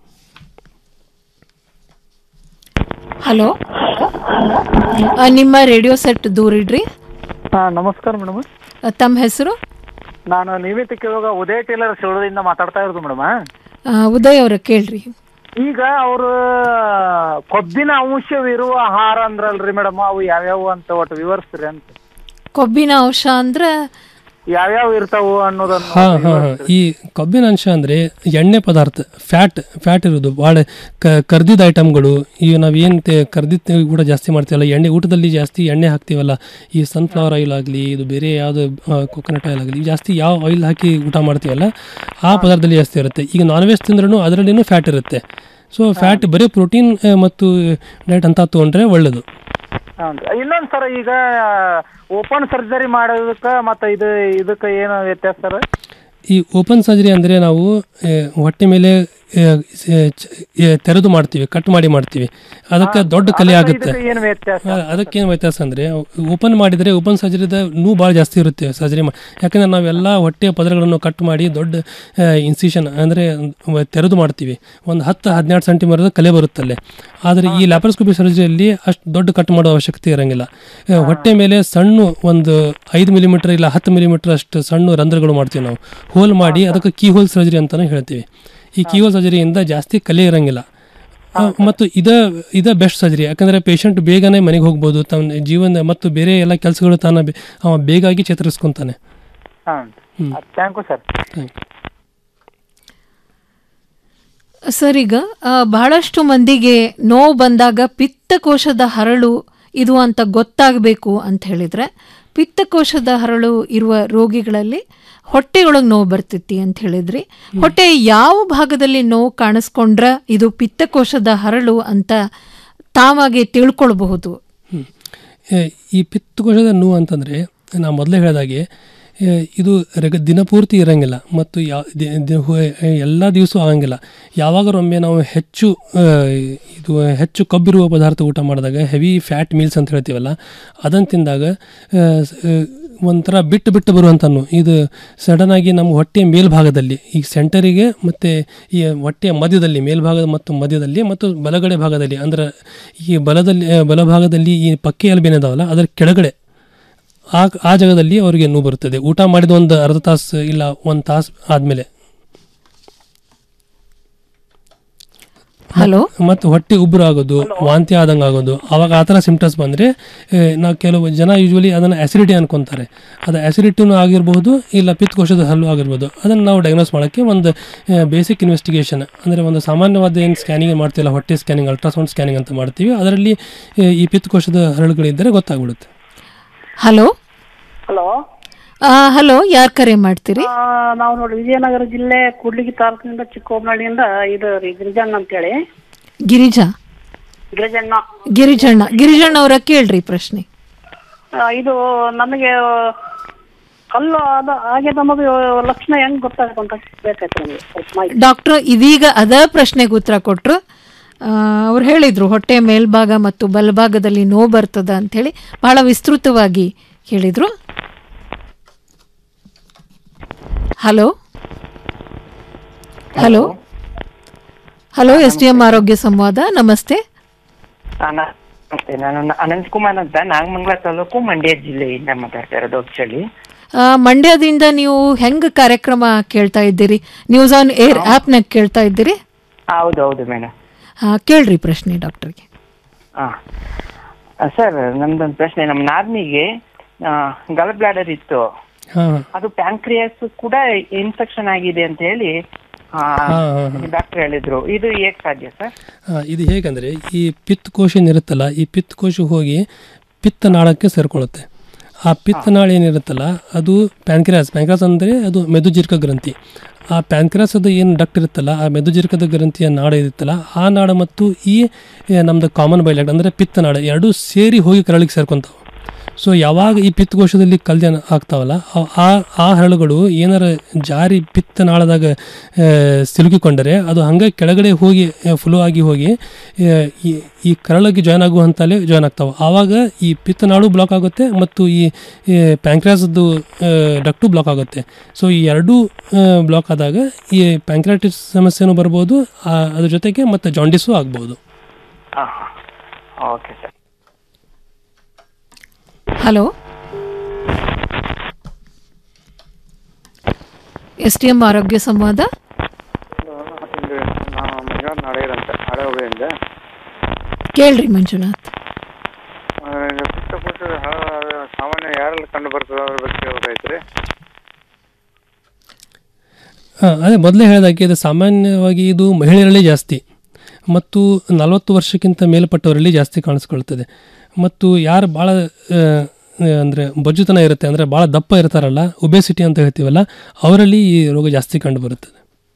ಹಲೋ ಆ, ನಿಮ್ಮ ರೇಡಿಯೋ ಸೆಟ್ ದೂರ ಇಡ್ರಿ ಹಾ ನಮಸ್ಕಾರ ಮೇಡಮ್ ಆ, ತಮ್ಮ ಹೆಸರು ನಾನು ನಿಯಮಿತ ಕೇಳುವಾಗ ಉದಯ ಟೇಲರ್ ಶಿವಳದಿಂದ ಮಾತಾಡ್ತಾ ಇರೋದು ಮೇಡಮ್ ಆ, ಉದಯ್ ಅವ್ರ ಕೇಳ್ರಿ ಈಗ ಅವರು ಕೊಬ್ಬಿನ ಅಂಶವಿರುವ ಆಹಾರ ಅಂದ್ರಲ್ರಿ ಮೇಡಮ್ ಅವು ಯಾವ್ಯಾವು ಅಂತ ಒಟ್ಟು ವಿವರಿಸ್ರಿ ಅಂತ ಕೊಬ್ಬಿನ ಅಂಶ ಅಂದ್ರೆ ಯಾವ್ಯಾವ ಇರ್ತಾವು ಅನ್ನೋದನ್ನು ಹಾಂ ಹಾಂ ಹಾಂ ಈ ಕೊಬ್ಬಿನ ಅಂಶ ಅಂದರೆ ಎಣ್ಣೆ ಪದಾರ್ಥ ಫ್ಯಾಟ್ ಫ್ಯಾಟ್ ಇರೋದು ಭಾಳ ಕ ಕರ್ದಿದ ಐಟಮ್ಗಳು ಈಗ ನಾವು ಏನು ಕರ್ದಿದ್ದು ಕೂಡ ಜಾಸ್ತಿ ಮಾಡ್ತೀವಲ್ಲ ಎಣ್ಣೆ ಊಟದಲ್ಲಿ ಜಾಸ್ತಿ ಎಣ್ಣೆ ಹಾಕ್ತೀವಲ್ಲ ಈ ಸನ್ಫ್ಲವರ್ ಆಯಿಲ್ ಆಗಲಿ ಇದು ಬೇರೆ ಯಾವುದು ಕೊಕೊನಟ್ ಆಯಿಲ್ ಆಗಲಿ ಜಾಸ್ತಿ ಯಾವ ಆಯಿಲ್ ಹಾಕಿ ಊಟ ಮಾಡ್ತೀವಲ್ಲ ಆ ಪದಾರ್ಥದಲ್ಲಿ ಜಾಸ್ತಿ ಇರುತ್ತೆ ಈಗ ನಾನ್ ವೆಜ್ ತಿಂದ್ರೂ ಅದರಲ್ಲಿನೂ ಫ್ಯಾಟ್ ಇರುತ್ತೆ ಸೊ ಫ್ಯಾಟ್ ಬರೀ ಪ್ರೋಟೀನ್ ಮತ್ತು ಡೈಟ್ ಅಂತ ತೊಗೊಂಡ್ರೆ ಒಳ್ಳೆಯದು ಹೌದು ಇನ್ನೊಂದ್ ಸರ್ ಈಗ ಓಪನ್ ಸರ್ಜರಿ ಮಾಡೋದಕ್ಕ ಮತ್ತೆ ಇದು ಇದಕ್ಕ ಏನು ವ್ಯತ್ಯಾಸ ಸರ್ ಈ ಓಪನ್ ಸರ್ಜರಿ ಅಂದರೆ ನಾವು ಆ, ಹೊಟ್ಟೆ ಮೇಲೆ ಆ, ಸ- ಚ- ಆ, ತೆರೆದು ಮಾಡ್ತೀವಿ ಕಟ್ ಮಾಡಿ ಮಾಡ್ತೀವಿ ಅದಕ್ಕೆ ದೊಡ್ಡ ಕಲೆ ಆಗುತ್ತೆ ಏನು ವ್ಯತ್ಯಾಸ ಆ, ಅದಕ್ಕೇನು ವ್ಯತ್ಯಾಸ ಅಂದರೆ ಓಪನ್ ಮಾಡಿದರೆ ಓಪನ್ ಸರ್ಜರಿದ ನೋವು ಭಾಳ ಜಾಸ್ತಿ ಇರುತ್ತೆ ಸರ್ಜರಿ ಮಾಡಿ ಯಾಕಂದರೆ ನಾವೆಲ್ಲ ಹೊಟ್ಟೆಯ ಪದರಗಳನ್ನು ಕಟ್ ಮಾಡಿ ದೊಡ್ಡ ಇನ್ಸಿಷನ್ ಅಂದರೆ ತೆರೆದು ಮಾಡ್ತೀವಿ ಒಂದು ಹತ್ತು ಹದಿನೆರಡು ಸೆಂಟಿಮೀಟರ್ ಕಲೆ ಬರುತ್ತಲ್ಲೇ ಆದರೆ ಈ ಲ್ಯಾಪ್ರೋಸ್ಕೋಪಿ ಸರ್ಜರಿಯಲ್ಲಿ ಅಷ್ಟು ದೊಡ್ಡ ಕಟ್ ಮಾಡೋ ಅವಶ್ಯಕತೆ ಇರೋಂಗಿಲ್ಲ ಆ, ಹೊಟ್ಟೆ ಮೇಲೆ ಸಣ್ಣ ಒಂದು ಐದು ಮಿಲಿಮೀಟರ್ ಇಲ್ಲ ಹತ್ತು ಮಿಲಿಮೀಟರ್ ಅಷ್ಟು ಸಣ್ಣ ರಂಧ್ರಗಳು ಮಾಡ್ತೀವಿ ನಾವು ಹೋಲ್ ಮಾಡಿ ಅದಕ್ಕೆ ಕೀ ಹೋಲ್ ಸರ್ಜರಿ ಅಂತಲೇ ಹೇಳ್ತೀವಿ ಈ ಕೀ ಹೋಲ್ ಸರ್ಜರಿಯಿಂದ ಜಾಸ್ತಿ ಕಲೆ ಇರೋಂಗಿಲ್ಲ ಆ, ಮತ್ತು ಇದ ಇದ ಬೆಸ್ಟ್ ಸರ್ಜರಿ ಯಾಕಂದರೆ ಪೇಷಂಟ್ ಬೇಗನೆ ಮನೆಗೆ ಹೋಗ್ಬೋದು ತನ್ನ ಜೀವನ ಮತ್ತು ಬೇರೆ ಎಲ್ಲ ಕೆಲಸಗಳು ತಾನ ಬೆ- ಅವ ಬೇಗಾಗಿ ಚೇತರಿಸ್ಕೊಂತಾನೆ ಹಾಂ ಹ್ಮ್. ಥ್ಯಾಂಕ್ ಯು ಸರ್ ಸರ್ ಈಗ ಆ, ಬಹಳಷ್ಟು ಮಂದಿಗೆ ನೋವು ಬಂದಾಗ ಪಿತ್ತಕೋಶದ ಹರಳು ಇದು ಅಂತ ಗೊತ್ತಾಗಬೇಕು ಅಂತ ಹೇಳಿದ್ರೆ ಪಿತ್ತಕೋಶದ ಹರಳು ಇರುವ ರೋಗಿಗಳಲ್ಲಿ ಹೊಟ್ಟೆಯೊಳಗೆ ನೋವು ಬರ್ತೈತಿ ಅಂತ ಹೇಳಿದ್ರಿ ಹೊಟ್ಟೆ ಯಾವ ಭಾಗದಲ್ಲಿ ನೋವು ಕಾಣಿಸ್ಕೊಂಡ್ರ ಇದು ಪಿತ್ತಕೋಶದ ಹರಳು ಅಂತ ತಾವಾಗೆ ತಿಳ್ಕೊಳ್ಬಹುದು ಏ, ಈ ಪಿತ್ತಕೋಶದ ನೋವು ಅಂತಂದರೆ ನಾ ಮೊದಲೇ ಹೇಳಿದಾಗೆ ಏ, ಇದು ರೆಗ ದಿನಪೂರ್ತಿ ಇರೋಂಗಿಲ್ಲ ಮತ್ತು ಯಾ ದಿ- ದಿ- ಹು- ಎಲ್ಲ ದಿವಸ ಆಗಂಗಿಲ್ಲ ಯಾವಾಗರೊಮ್ಮೆ ನಾವು ಹೆಚ್ಚು ಆ, ಇದು ಹೆಚ್ಚು ಕೊಬ್ಬಿರುವ ಪದಾರ್ಥ ಊಟ ಮಾಡಿದಾಗ ಹೆವಿ ಫ್ಯಾಟ್ ಮೀಲ್ಸ್ ಅಂತ ಹೇಳ್ತೀವಲ್ಲ ಅದನ್ನು ತಿಂದಾಗ ಆ, ಸ- ಆ, ಒಂಥರ ಬಿಟ್ಟು ಬಿಟ್ಟು ಬರುವಂಥ ನೋವು ಇದು ಸಡನ್ನಾಗಿ ನಮ್ಮ ಹೊಟ್ಟೆಯ ಮೇಲ್ಭಾಗದಲ್ಲಿ ಈ ಸೆಂಟರಿಗೆ ಮತ್ತು ಈ ಹೊಟ್ಟೆಯ ಮಧ್ಯದಲ್ಲಿ ಮೇಲ್ಭಾಗದ ಮತ್ತು ಮಧ್ಯದಲ್ಲಿ ಮತ್ತು ಬಲಗಡೆ ಭಾಗದಲ್ಲಿ ಅಂದ್ರೆ ಈ ಬಲದಲ್ಲಿ ಆ, ಬಲಭಾಗದಲ್ಲಿ ಈ ಪಕ್ಕೆ ಎಲುಬೇನಿದಾವಲ್ಲ ಅದರ ಕೆಳಗಡೆ ಆ ಆ ಜಾಗದಲ್ಲಿ ಅವರಿಗೆ ನೋವು ಬರುತ್ತದೆ ಊಟ ಮಾಡಿದ ಒಂದು ಅರ್ಧ ತಾಸು ಇಲ್ಲ ಒಂದು ತಾಸು ಆದಮೇಲೆ ಹಲೋ ಮತ್ತು ಹೊಟ್ಟೆ ಉಬ್ಬರ ಆಗೋದು ವಾಂತಿ ಆದಂಗೆ ಆಗೋದು ಅವಾಗ ಆ ಥರ ಸಿಂಪ್ಟಮ್ಸ್ ಬಂದರೆ ನಾವು ಕೆಲವು ಜನ ಯೂಶ್ವಲಿ ಅದನ್ನು ಆ್ಯಸಿಡಿಟಿ ಅನ್ಕೊತಾರೆ ಅದು ಆ್ಯಸಿಡಿಟಿನೂ ಆಗಿರ್ಬೋದು ಇಲ್ಲ ಪಿತ್ತಕೋಶದ ಹಲ್ಲು ಆಗಿರ್ಬೋದು ಅದನ್ನು ನಾವು ಡಯಾಗ್ನೋಸ್ ಮಾಡೋಕ್ಕೆ ಒಂದು ಬೇಸಿಕ್ ಇನ್ವೆಸ್ಟಿಗೇಷನ್ ಅಂದರೆ ಒಂದು ಸಾಮಾನ್ಯವಾದ ಏನು ಸ್ಕ್ಯಾನಿಂಗ್ ಮಾಡ್ತೀವಲ್ಲ ಹೊಟ್ಟೆ ಸ್ಕ್ಯಾನಿಂಗ್ ಅಲ್ಟ್ರಾಸೌಂಡ್ ಸ್ಕ್ಯಾನಿಂಗ್ ಅಂತ ಮಾಡ್ತೀವಿ ಅದರಲ್ಲಿ ಆ, ಈ ಪಿತ್ತಕೋಶದ ಹರಳುಗಳಿದ್ದರೆ ಗೊತ್ತಾಗ್ಬಿಡುತ್ತೆ ಹಲೋ ಹಲೋ ಹಲೋ ಯಾರು ಕರೆ ಮಾಡ್ತೀರಿ ನಾವು ನೋಡಿ ವಿಜಯನಗರ ಜಿಲ್ಲೆ ಕೂಡ್ಲಿಗಿ ತಾಲೂಕಿನಿಂದ ಚಿಕ್ಕೋಬನಹಳ್ಳಿಯಿಂದ ಇದು ರೀ ಗಿರಿಜಣ್ಣ ಅಂತೇಳಿ ಗಿರಿಜಾ ಗಿರಿಜಣ್ಣ ಗಿರಿಜಣ್ಣ ಗಿರಿಜಣ್ಣ ಅವರ ಕೇಳ್ರಿ ಪ್ರಶ್ನೆ ಆ, ಇದು ನಮಗೆ ಕಲ್ಲು ಅದ ಹಾಗೆ ನಮಗೆ ಲಕ್ಷಣ ಹೆಂಗ್ ಗೊತ್ತಾಗುತ್ತೆ ಅಂತ ಬೇಕಾಯ್ತು ನಮಗೆ ಸ್ವಲ್ಪ ಮಾಹಿತಿ ಡಾಕ್ಟರ್ ಇದೀಗ ಅದ ಪ್ರಶ್ನೆಗೆ ಉತ್ತರ ಕೊಟ್ರು ಅವ್ರು ಹೇಳಿದ್ರು ಹೊಟ್ಟೆ ಮೇಲ್ಭಾಗ ಮತ್ತು ಬಲಭಾಗದಲ್ಲಿ ನೋವು ಬರ್ತದ ಅಂಥೇಳಿ ಬಹಳ ವಿಸ್ತೃತವಾಗಿ ಹೇಳಿದ್ರು hello hello hello S D M ಆರೋಗ್ಯ ಸಂವಾದ ನಮಸ್ತೆ ಆ, ನಾ- ನಮಸ್ತೆ ನಾನು ನ- ಅನಂತ್ ಕುಮಾರ್ ಅಂತ ನಾಗಮಂಗಲ ತಾಲೂಕು ಮಂಡ್ಯ ಜಿಲ್ಲೆಯಿಂದ ಮಾತಾಡ್ತಾ ಇರೋದು ಆಕ್ಚುಲಿ ಆ, ಮಂಡ್ಯದಿಂದ ನೀವು ಹೆಂಗ್ ಕಾರ್ಯಕ್ರಮ ಕೇಳ್ತಾ ಇದ್ದೀರಿ ನ್ಯೂಸ್ ಆನ್ ಏರ್ ಆ್ಯಪ್ನಾಗ ಕೇಳ್ತಾ ಇದ್ದೀರಿ ಹೌದು ಹೌದು ಮೇಡಮ್ ಆ, ಕೇಳ್ರಿ ಪ್ರಶ್ನೆ ಡಾಕ್ಟರ್ಗೆ ಹಾ ಸರ್ ನಮ್ದೊಂದು ಪ್ರಶ್ನೆ ನಮ್ಮ ನಾದ್ನಿಗೆ ಗಲ್ ಬ್ಲಾಡರ್ ಇತ್ತು ಹಾ ಅದು ಪ್ಯಾಂಕ್ರಿಯಾಸ್ ಕೂಡ ಇನ್ಫೆಕ್ಷನ್ ಆಗಿದೆ ಅಂತ ಹೇಳಿ ಹಾ, ಹಾ, ಹಾ. ಡಾಕ್ಟರ್ ಹೇಳಿದ್ರು ಇದು ಹೇಗ್ ಸಾಧ್ಯ ಸರ್ ಆ, ಇದು ಹೇಗಂದರೆ ಈ ಪಿತ್ತಕೋಶ ಏನಿರುತ್ತಲ್ಲ ಈ ಪಿತ್ತಕೋಶ ಹೋಗಿ ಪಿತ್ತನಾಳಕ್ಕೆ ಸೇರ್ಕೊಳ್ಳುತ್ತೆ ಆ ಪಿತ್ತನಾಳ ಏನಿರುತ್ತಲ್ಲ ಅದು ಪ್ಯಾಂಕ್ರಿಯಾಸ್ ಪ್ಯಾಂಕ್ರಿಯಾಸ್ ಅಂದರೆ ಅದು ಮೆದುಜೀರಕ ಗ್ರಂಥಿ ಆ ಪ್ಯಾಂಕ್ರಿಯಾಸ್ ಅದು ಏನು ಡಕ್ಟ್ ಇರುತ್ತಲ್ಲ ಆ ಮೆದುಜೀರಕದ ಗ್ರಂಥಿಯ ನಾಡ ಇರುತ್ತಲ್ಲ ಆ ನಾಡ ಮತ್ತು ಈ ಏ, ನಮ್ದು ಕಾಮನ್ ಬೈಲಾಡ್ ಅಂದರೆ ಪಿತ್ತನಾಳ ಎರಡೂ ಸೇರಿ ಹೋಗಿ ಕರಳಿಗೆ ಸೇರ್ಕೊಂತಾವೆ ಸೊ ಯಾವಾಗ ಈ ಪಿತ್ತಕೋಶದಲ್ಲಿ ಕಲ್ಯಾಣ ಆಗ್ತಾವಲ್ಲ ಆ- ಆ ಆ ಹರಳುಗಳು ಏನಾರ ಜಾರಿ ಪಿತ್ತನಾಳದಾಗ ಆ, ಸಿಲುಕಿಕೊಂಡರೆ ಅದು ಹಂಗೆ ಕೆಳಗಡೆ ಹೋಗಿ ಫ್ಲೋ ಆಗಿ ಹೋಗಿ ಆ, ಈ ಈ ಕರಳಿಗೆ ಜಾಯ್ನ್ ಆಗೋ ಹಂತಲ್ಲೇ ಜಾಯ್ನ್ ಆಗ್ತಾವೆ ಆವಾಗ ಈ ಪಿತ್ತನಾಳು ಬ್ಲಾಕ್ ಆಗುತ್ತೆ ಮತ್ತು ಈ ಪ್ಯಾಂಕ್ರಾಸದ್ದು ಡಕ್ಟು ಬ್ಲಾಕ್ ಆಗುತ್ತೆ ಸೊ ಈ ಎರಡೂ ಬ್ಲಾಕ್ ಆದಾಗ ಈ ಪ್ಯಾಂಕ್ರಾಟಿಸ್ ಸಮಸ್ಯೆನೂ ಬರ್ಬೋದು ಆ, ಅದ್ರ ಜೊತೆಗೆ ಮತ್ತು ಜಾಂಡಿಸು ಆಗ್ಬೋದು okay sir hello S T M ಆರೋಗ್ಯ ಸಂವಾದ ನಾವು ಮಂಜುನಾಥ್ ನಾಡೇರ್ ಅಂತ ಹಳೆಯಿಂದ ಕೇಳ್ರಿ ಮಂಜುನಾಥ್ ಪಿತ್ತಕೋಶದ ಹಳ ಅದು ಸಾಮಾನ್ಯ ಯಾರಲ್ಲಿ ಕಂಡು ಬರ್ತದೆ ಅದ್ರ ಬಗ್ಗೆ ಹೇಳ್ಬೇಕಾಯ್ತ್ರಿ ಹಾಂ ಅದೇ ಮೊದಲೇ ಹೇಳಿದಾಗೆ ಇದು ಸಾಮಾನ್ಯವಾಗಿ ಇದು ಮಹಿಳೆಯರಲ್ಲಿ ಜಾಸ್ತಿ ಮತ್ತು ನಲವತ್ತು ವರ್ಷಕ್ಕಿಂತ ಮೇಲ್ಪಟ್ಟವರಲ್ಲಿ ಜಾಸ್ತಿ ಕಾಣಿಸ್ಕೊಳ್ತದೆ ಮತ್ತು ಯಾರು ಭಾಳ ಅಂದರೆ ಬೊಜ್ಜುತನ ಇರುತ್ತೆ ಅಂದರೆ ಭಾಳ ದಪ್ಪ ಇರ್ತಾರಲ್ಲ ಒಬೆಸಿಟಿ ಅಂತ ಹೇಳ್ತೀವಲ್ಲ ಅವರಲ್ಲಿ ಈ ರೋಗ ಜಾಸ್ತಿ ಕಂಡು ಬರುತ್ತದೆ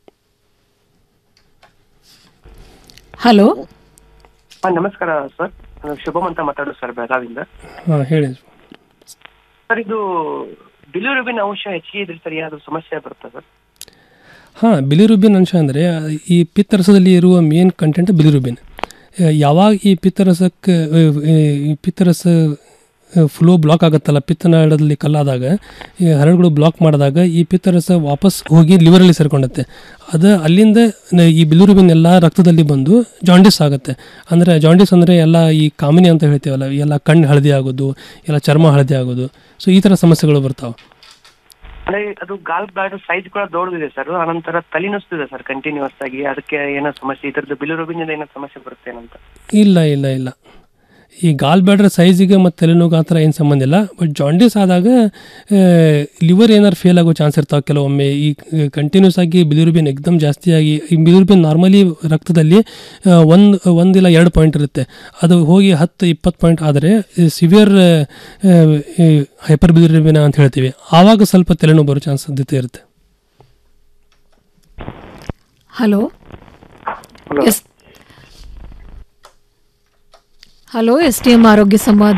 ಹಲೋ ಹಾ ನಮಸ್ಕಾರ ಸರ್ ನಾನು ಶುಭಮ್ ಅಂತ ಮಾತಾಡೋದು ಸರ್ ಬೆಳಗಾವಿಂದ ಹಾಂ ಹೇಳಿ ಸರ್ ಇದು ಬಿಲಿರುಬಿನ್ ಅಂಶ ಹೆಚ್ಚಿಗೆ ಇದ್ರೆ ಸರ್ ಏನಾದ್ರು ಸಮಸ್ಯೆ ಬರುತ್ತಾ ಸರ್ ಹಾಂ ಬಿಲಿರುಬಿನ್ ಅಂಶ ಅಂದರೆ ಈ ಪಿತ್ತರಸದಲ್ಲಿ ಇರುವ ಮೇನ್ ಕಂಟೆಂಟ್ ಬಿಲಿರುಬಿನ್ ಆ, ಯಾವಾಗ ಈ ಪಿತ್ತರಸಕ್ಕೆ ಆ, ಈ ಪಿತ್ತರಸ ಫ್ಲೋ ಬ್ಲಾಕ್ ಆಗುತ್ತಲ್ಲ ಪಿತ್ತನಾಳದಲ್ಲಿ ಕಲ್ಲಾದಾಗ ಈ ಹರಳುಗಳು ಬ್ಲಾಕ್ ಮಾಡಿದಾಗ ಈ ಪಿತ್ತರಸ ವಾಪಸ್ ಹೋಗಿ ಲಿವರಲ್ಲಿ ಸೇರ್ಕೊಂಡತ್ತೆ ಅದು ಅಲ್ಲಿಂದ ನ- ಈ ಬಿಲಿರುಬಿನ್ ಎಲ್ಲ ರಕ್ತದಲ್ಲಿ ಬಂದು ಜಾಂಡಿಸ್ ಆಗುತ್ತೆ ಅಂದರೆ ಜಾಂಡಿಸ್ ಅಂದರೆ ಎಲ್ಲ ಈ ಕಾಮಿನಿ ಅಂತ ಹೇಳ್ತೀವಲ್ಲ ಎಲ್ಲ ಕಣ್ಣು ಹಳದಿ ಆಗೋದು ಎಲ್ಲ ಚರ್ಮ ಹಳದಿ ಆಗೋದು ಸೊ ಈ ಥರ ಸಮಸ್ಯೆಗಳು ಬರ್ತಾವೆ ಅಂದ್ರೆ ಅದು ಗಾಲ್ ಬ್ಲಾಡರ್ ಸೈಜ್ ಕೂಡ ದೊಡ್ಡದಿದೆ ಸರ್ ಅನಂತರ ತಲೆನೋಸ್ತಿದೆ ಸರ್ ಕಂಟಿನ್ಯೂಸ್ ಆಗಿ ಅದಕ್ಕೆ ಏನೋ ಸಮಸ್ಯೆ ಇದ್ರದ್ದು ಬಿಲಿರುಬಿನ್ ಏನೋ ಸಮಸ್ಯೆ ಬರುತ್ತೆ ಏನಂತ ಇಲ್ಲ ಇಲ್ಲ ಇಲ್ಲ ಈ ಗಾಲ್ ಬ್ಯಾಡ್ರ್ ಸೈಜಿಗೆ ಮತ್ತು ತಲೆನೋವು ಆ ಥರ ಏನು ಸಂಬಂಧ ಇಲ್ಲ ಬಟ್ ಜಾಂಡೀಸ್ ಆದಾಗ ಲಿವರ್ ಏನಾರು ಫೇಲ್ ಆಗೋ ಚಾನ್ಸ್ ಇರ್ತಾವೆ ಕೆಲವೊಮ್ಮೆ ಈ ಕಂಟಿನ್ಯೂಸ್ ಆಗಿ ಬಿಲಿರುಬಿನ್ ಎಕ್ದಮ್ ಜಾಸ್ತಿ ಆಗಿ ಈ ಬಿಲಿರುಬಿನ್ ನಾರ್ಮಲಿ ರಕ್ತದಲ್ಲಿ ಒಂದು ಒಂದಿಲ್ಲ ಎರಡು ಪಾಯಿಂಟ್ ಇರುತ್ತೆ ಅದು ಹೋಗಿ ಹತ್ತು ಇಪ್ಪತ್ತು ಪಾಯಿಂಟ್ ಆದರೆ ಸಿವಿಯರ್ ಹೈಪರ್ ಬಿಲಿರುಬಿನ ಅಂತ ಹೇಳ್ತೀವಿ ಆವಾಗ ಸ್ವಲ್ಪ ತಲೆನೋವು ಬರೋ ಚಾನ್ಸ್ ಸಾಧ್ಯತೆ ಇರುತ್ತೆ hello S hello S T M ಆರೋಗ್ಯ ಸಂವಾದ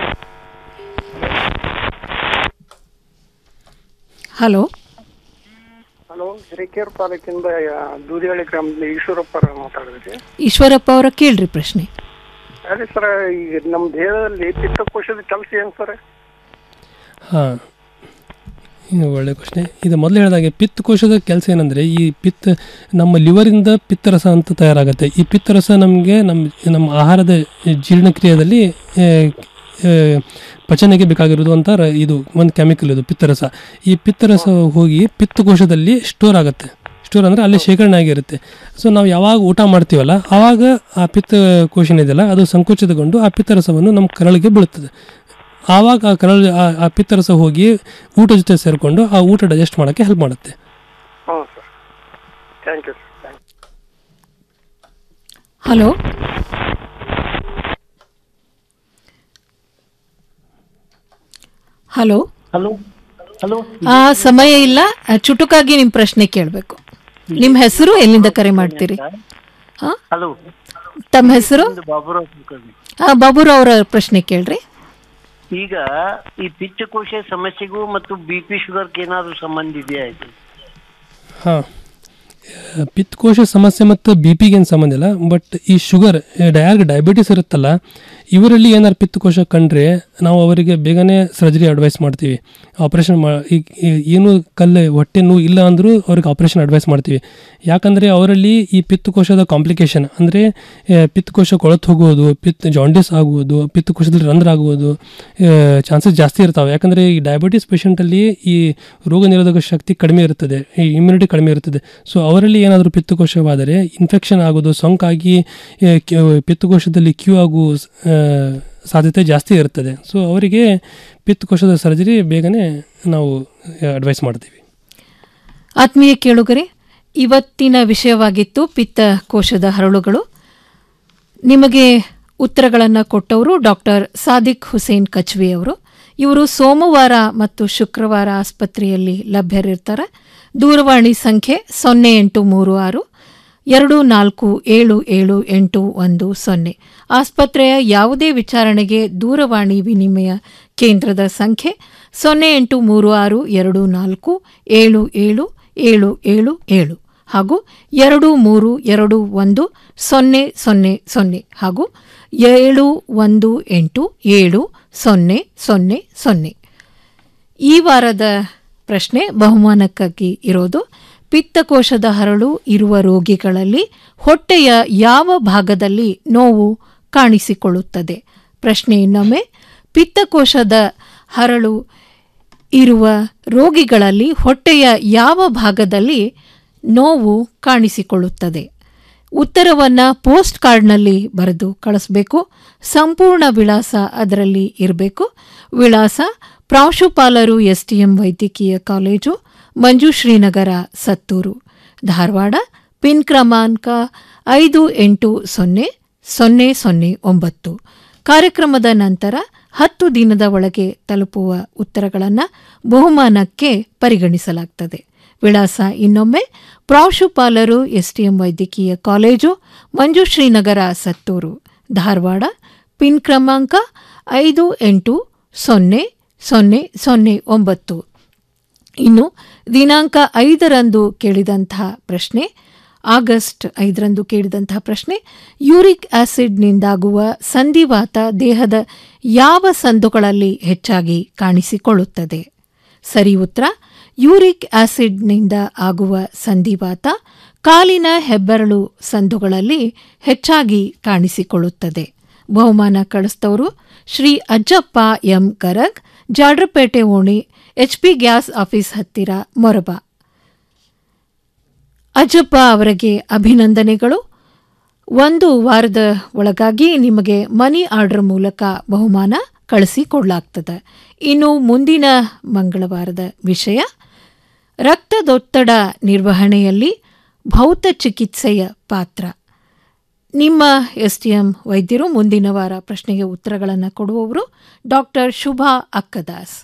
ಹಲೋ ಹಲೋ ಹಿರೇಕೆರೆ ತಾಲೂಕಿಂದ ದೂದಿಹಳ್ಳಿ ಗ್ರಾಮದಿಂದ ಈಶ್ವರಪ್ಪ ಮಾತಾಡಿದ್ರಿ ಈಶ್ವರಪ್ಪ ಅವರ ಕೇಳ್ರಿ ಪ್ರಶ್ನೆ ಅದೇ ಸರ್ ಈಗ ನಮ್ಮ ದೇಹದಲ್ಲಿ ಪಿತ್ತಕೋಶದ ಕೆಲಸ ಏನು ಸರ್ ಹಾಂ ಇದು ಒಳ್ಳೆ ಪ್ರಶ್ನೆ ಇದು ಮೊದಲು ಹೇಳಿದಾಗೆ ಪಿತ್ತಕೋಶದ ಕೆಲಸ ಏನಂದರೆ ಈ ಪಿತ್ತ ನಮ್ಮ ಲಿವರಿಂದ ಪಿತ್ತರಸ ಅಂತ ತಯಾರಾಗುತ್ತೆ ಈ ಪಿತ್ತರಸ ನಮಗೆ ನಮ್ಮ ನಮ್ಮ ಆಹಾರದ ಜೀರ್ಣಕ್ರಿಯೆಯಲ್ಲಿ ಆ, ಆ, ಪಚನೆಗೆ ಬೇಕಾಗಿರೋದು ಅಂತ ರ- ಇದು ಒಂದು ಕೆಮಿಕಲ್ ಇದು ಪಿತ್ತರಸ ಈ ಪಿತ್ತರಸ ಹೋಗಿ ಪಿತ್ತಕೋಶದಲ್ಲಿ ಸ್ಟೋರ್ ಆಗುತ್ತೆ ಸ್ಟೋರ್ ಅಂದರೆ ಅಲ್ಲಿ ಶೇಖರಣೆ ಆಗಿರುತ್ತೆ ಸೊ ನಾವು ಯಾವಾಗ ಊಟ ಮಾಡ್ತೀವಲ್ಲ ಆವಾಗ ಆ ಪಿತ್ತಕೋಶ ಏನಿದೆಯಲ್ಲ ಅದು ಸಂಕುಚಿತಗೊಂಡು ಆ ಪಿತ್ತರಸವನ್ನು ನಮ್ಮ ಕರಳಿಗೆ ಬೀಳುತ್ತದೆ ಆವಾಗ ಆ ಕರಳ ಆ- ಆ ಪಿತ್ತರಸ ಹೋಗಿ ಊಟ ಜೊತೆ ಸೇರಿಕೊಂಡು ಆ ಊಟ ಡೈಜೆಸ್ಟ್ ಮಾಡೋಕ್ಕೆ ಹೆಲ್ಪ್ ಮಾಡುತ್ತೆ ಹ್ಞೂ sir thank you sir thank hello hello hello hello ಆ ಸಮಯ ಇಲ್ಲ ಆ, ಚುಟುಕಾಗಿ ನಿಮ್ಮ ಪ್ರಶ್ನೆ ಕೇಳಬೇಕು ನಿಮ್ಮ ಹೆಸರು ಎಲ್ಲಿಂದ ಕರೆ ಮಾಡ್ತೀರಿ ಹಾ ಹಲೋ ತಮ್ಮ ಹೆಸರು ಬಾಬುರಾವ್ ಕುಲಕರ್ಣಿ ಆ, ಬಾಬುರಾವ್ ಅವರ ಪ್ರಶ್ನೆ ಕೇಳ್ರಿ ಈಗ ಈ ಪಿತ್ತಕೋಶ ಸಮಸ್ಯೆಗೂ ಮತ್ತು ಬಿ ಪಿ ಶುಗರ್ಗೆ ಏನಾದ್ರು ಸಂಬಂಧ ಇದೆಯಾ ಇದು ಹಾಂ ಪಿತ್ತಕೋಶ ಸಮಸ್ಯೆ ಮತ್ತು ಬಿ ಪಿಗೆ ಏನು ಸಂಬಂಧ ಇಲ್ಲ ಬಟ್ ಈ ಶುಗರ್ ಯಾರಿಗೆ ಡಯಾಬಿಟಿಸ್ ಇರುತ್ತಲ್ಲ ಇವರಲ್ಲಿ ಏನಾರು ಪಿತ್ತಕೋಶ ಕಂಡ್ರೆ ನಾವು ಅವರಿಗೆ ಬೇಗನೆ ಸರ್ಜರಿ ಅಡ್ವೈಸ್ ಮಾಡ್ತೀವಿ ಆಪ್ರೇಷನ್ ಮಾ ಈಗ ಈ- ಏನು ಕಲ್ಲು ಹೊಟ್ಟೆ ನೋವು ಇಲ್ಲ ಅಂದರೂ ಅವ್ರಿಗೆ ಆಪ್ರೇಷನ್ ಅಡ್ವೈಸ್ ಮಾಡ್ತೀವಿ ಯಾಕಂದರೆ ಅವರಲ್ಲಿ ಈ ಪಿತ್ತಕೋಶದ ಕಾಂಪ್ಲಿಕೇಶನ್ ಅಂದರೆ ಪಿತ್ತಕೋಶ ಕೊಳತು ಹೋಗುವುದು ಪಿತ್ ಜಾಂಡಿಸ್ ಆಗುವುದು ಪಿತ್ತಕೋಶದಲ್ಲಿ ರಂಧ್ರ ಆಗುವುದು ಚಾನ್ಸಸ್ ಜಾಸ್ತಿ ಇರ್ತಾವೆ ಯಾಕಂದರೆ ಈ ಡಯಾಬಿಟಿಸ್ ಪೇಷಂಟಲ್ಲಿ ಈ ರೋಗ ನಿರೋಧಕ ಶಕ್ತಿ ಕಡಿಮೆ ಇರುತ್ತದೆ ಈ ಇಮ್ಯುನಿಟಿ ಕಡಿಮೆ ಇರುತ್ತದೆ ಸೊ ಅವರಲ್ಲಿ ಏನಾದರೂ ಪಿತ್ತಕೋಶವಾದರೆ ಇನ್ಫೆಕ್ಷನ್ ಆಗೋದು ಸೋಂಕಾಗಿ ಆ, ಕ್ಯೂ- ಪಿತ್ತಕೋಶದಲ್ಲಿ ಕ್ಯೂ ಆಗುವ ಆ, ಸಾಧ್ಯತೆ ಜಾಸ್ತಿ ಇರುತ್ತದೆ ಸೊ ಅವರಿಗೆ ಪಿತ್ತಕೋಶದ ಸರ್ಜರಿ ಬೇಗನೆ ನಾವು ಅಡ್ವೈಸ್ ಮಾಡ್ತೀವಿ ಆತ್ಮೀಯ ಕೇಳುಗರೆ ಇವತ್ತಿನ ವಿಷಯವಾಗಿತ್ತು ಪಿತ್ತಕೋಶದ ಹರಳುಗಳು ನಿಮಗೆ ಉತ್ತರಗಳನ್ನು ಕೊಟ್ಟವರು ಡಾಕ್ಟರ್ ಸಾದಿಕ್ ಹುಸೇನ್ ಕಚ್ವಿ ಅವರು ಇವರು ಸೋಮವಾರ ಮತ್ತು ಶುಕ್ರವಾರ ಆಸ್ಪತ್ರೆಯಲ್ಲಿ ಲಭ್ಯರಿರ್ತಾರೆ ದೂರವಾಣಿ ಸಂಖ್ಯೆ ಸೊನ್ನೆ ಎಂಟು ಮೂರು ಆರು ಎರಡು ನಾಲ್ಕು ಏಳು ಏಳು ಎಂಟು ಒಂದು ಸೊನ್ನೆ ಆಸ್ಪತ್ರೆಯ ಯಾವುದೇ ವಿಚಾರಣೆಗೆ ದೂರವಾಣಿ ವಿನಿಮಯ ಕೇಂದ್ರದ ಸಂಖ್ಯೆ ಸೊನ್ನೆ ಎಂಟು ಮೂರು ಆರು ಎರಡು ನಾಲ್ಕು ಏಳು ಏಳು ಏಳು ಏಳು ಏಳು ಹಾಗೂ ಎರಡು ಮೂರು ಎರಡು ಒಂದು ಸೊನ್ನೆ ಸೊನ್ನೆ ಸೊನ್ನೆ ಹಾಗೂ ಏಳು ಒಂದು ಎಂಟು ಏಳು ಸೊನ್ನೆ ಸೊನ್ನೆ ಸೊನ್ನೆ ಈ ವಾರದ ಪ್ರಶ್ನೆ ಬಹುಮಾನಕ್ಕಾಗಿ ಇರೋದು ಪಿತ್ತಕೋಶದ ಹರಳು ಇರುವ ರೋಗಿಗಳಲ್ಲಿ ಹೊಟ್ಟೆಯ ಯಾವ ಭಾಗದಲ್ಲಿ ನೋವು ಕಾಣಿಸಿಕೊಳ್ಳುತ್ತದೆ ಪ್ರಶ್ನೆ ಇನ್ನೊಮ್ಮೆ ಪಿತ್ತಕೋಶದ ಹರಳು ಇರುವ ರೋಗಿಗಳಲ್ಲಿ ಹೊಟ್ಟೆಯ ಯಾವ ಭಾಗದಲ್ಲಿ ನೋವು ಕಾಣಿಸಿಕೊಳ್ಳುತ್ತದೆ ಉತ್ತರವನ್ನು ಪೋಸ್ಟ್ ಕಾರ್ಡ್ನಲ್ಲಿ ಬರೆದು ಕಳಿಸ್ಬೇಕು ಸಂಪೂರ್ಣ ವಿಳಾಸ ಅದರಲ್ಲಿ ಇರಬೇಕು ವಿಳಾಸ ಪ್ರಾಂಶುಪಾಲರು ಎಸ್ಟಿಎಂ ವೈದ್ಯಕೀಯ ಕಾಲೇಜು ಮಂಜುಶ್ರೀನಗರ ಸತ್ತೂರು ಧಾರವಾಡ ಪಿನ್ ಕ್ರಮಾಂಕ ಐದು ಎಂಟು ಸೊನ್ನೆ ಸೊನ್ನೆ ಸೊನ್ನೆ ಒಂಬತ್ತು ಕಾರ್ಯಕ್ರಮದ ನಂತರ ಹತ್ತು ದಿನದ ಒಳಗೆ ತಲುಪುವ ಉತ್ತರಗಳನ್ನು ಬಹುಮಾನಕ್ಕೆ ಪರಿಗಣಿಸಲಾಗ್ತದೆ ವಿಳಾಸ ಇನ್ನೊಮ್ಮೆ ಪ್ರಾಂಶುಪಾಲರು ಎಸ್ಟಿಎಂ ವೈದ್ಯಕೀಯ ಕಾಲೇಜು ಮಂಜುಶ್ರೀನಗರ ಸತ್ತೂರು ಧಾರವಾಡ ಪಿನ್ ಕ್ರಮಾಂಕ ಐದು ಎಂಟು ಸೊನ್ನೆ ಸೊನ್ನೆ ಸೊನ್ನೆ ಒಂಬತ್ತು ಇನ್ನು ದಿನಾಂಕ ಐದರಂದು ಕೇಳಿದಂತಹ ಪ್ರಶ್ನೆ ಆಗಸ್ಟ್ ಐದರಂದು ಕೇಳಿದಂತಹ ಪ್ರಶ್ನೆ ಯೂರಿಕ್ ಆಸಿಡ್ನಿಂದಾಗುವ ಸಂಧಿವಾತ ದೇಹದ ಯಾವ ಸಂದುಗಳಲ್ಲಿ ಹೆಚ್ಚಾಗಿ ಕಾಣಿಸಿಕೊಳ್ಳುತ್ತದೆ ಸರಿ ಉತ್ತರ ಯೂರಿಕ್ ಆಸಿಡ್ನಿಂದ ಆಗುವ ಸಂಧಿವಾತ ಕಾಲಿನ ಹೆಬ್ಬೆರಳು ಸಂದುಗಳಲ್ಲಿ ಹೆಚ್ಚಾಗಿ ಕಾಣಿಸಿಕೊಳ್ಳುತ್ತದೆ ಬಹುಮಾನ ಕಳಿಸ್ತವರು ಶ್ರೀ ಅಜ್ಜಪ್ಪ ಎಂ ಗರಗ್ ಜಾಡ್ರಪೇಟೆ ಓಣಿ ಎಚ್ಪಿ ಗ್ಯಾಸ್ ಆಫೀಸ್ ಹತ್ತಿರ ಮೊರಬ ಅಜ್ಜಪ್ಪ ಅವರಿಗೆ ಅಭಿನಂದನೆಗಳು ಒಂದು ವಾರದ ಒಳಗಾಗಿ ನಿಮಗೆ ಮನಿ ಆರ್ಡರ್ ಮೂಲಕ ಬಹುಮಾನ ಕಳಿಸಿಕೊಡ್ಲಾಗ್ತದೆ ಇನ್ನು ಮುಂದಿನ ಮಂಗಳವಾರದ ವಿಷಯ ರಕ್ತದೊತ್ತಡ ನಿರ್ವಹಣೆಯಲ್ಲಿ ಭೌತ ಚಿಕಿತ್ಸೆಯ ಪಾತ್ರ ನಿಮ್ಮ ಎಸ್ಟಿಎಂ ವೈದ್ಯರು ಮುಂದಿನ ವಾರ ಪ್ರಶ್ನೆಗೆ ಉತ್ತರಗಳನ್ನು ಕೊಡುವವರು ಡಾಕ್ಟರ್ ಶುಭಾ ಅಕ್ಕದಾಸ್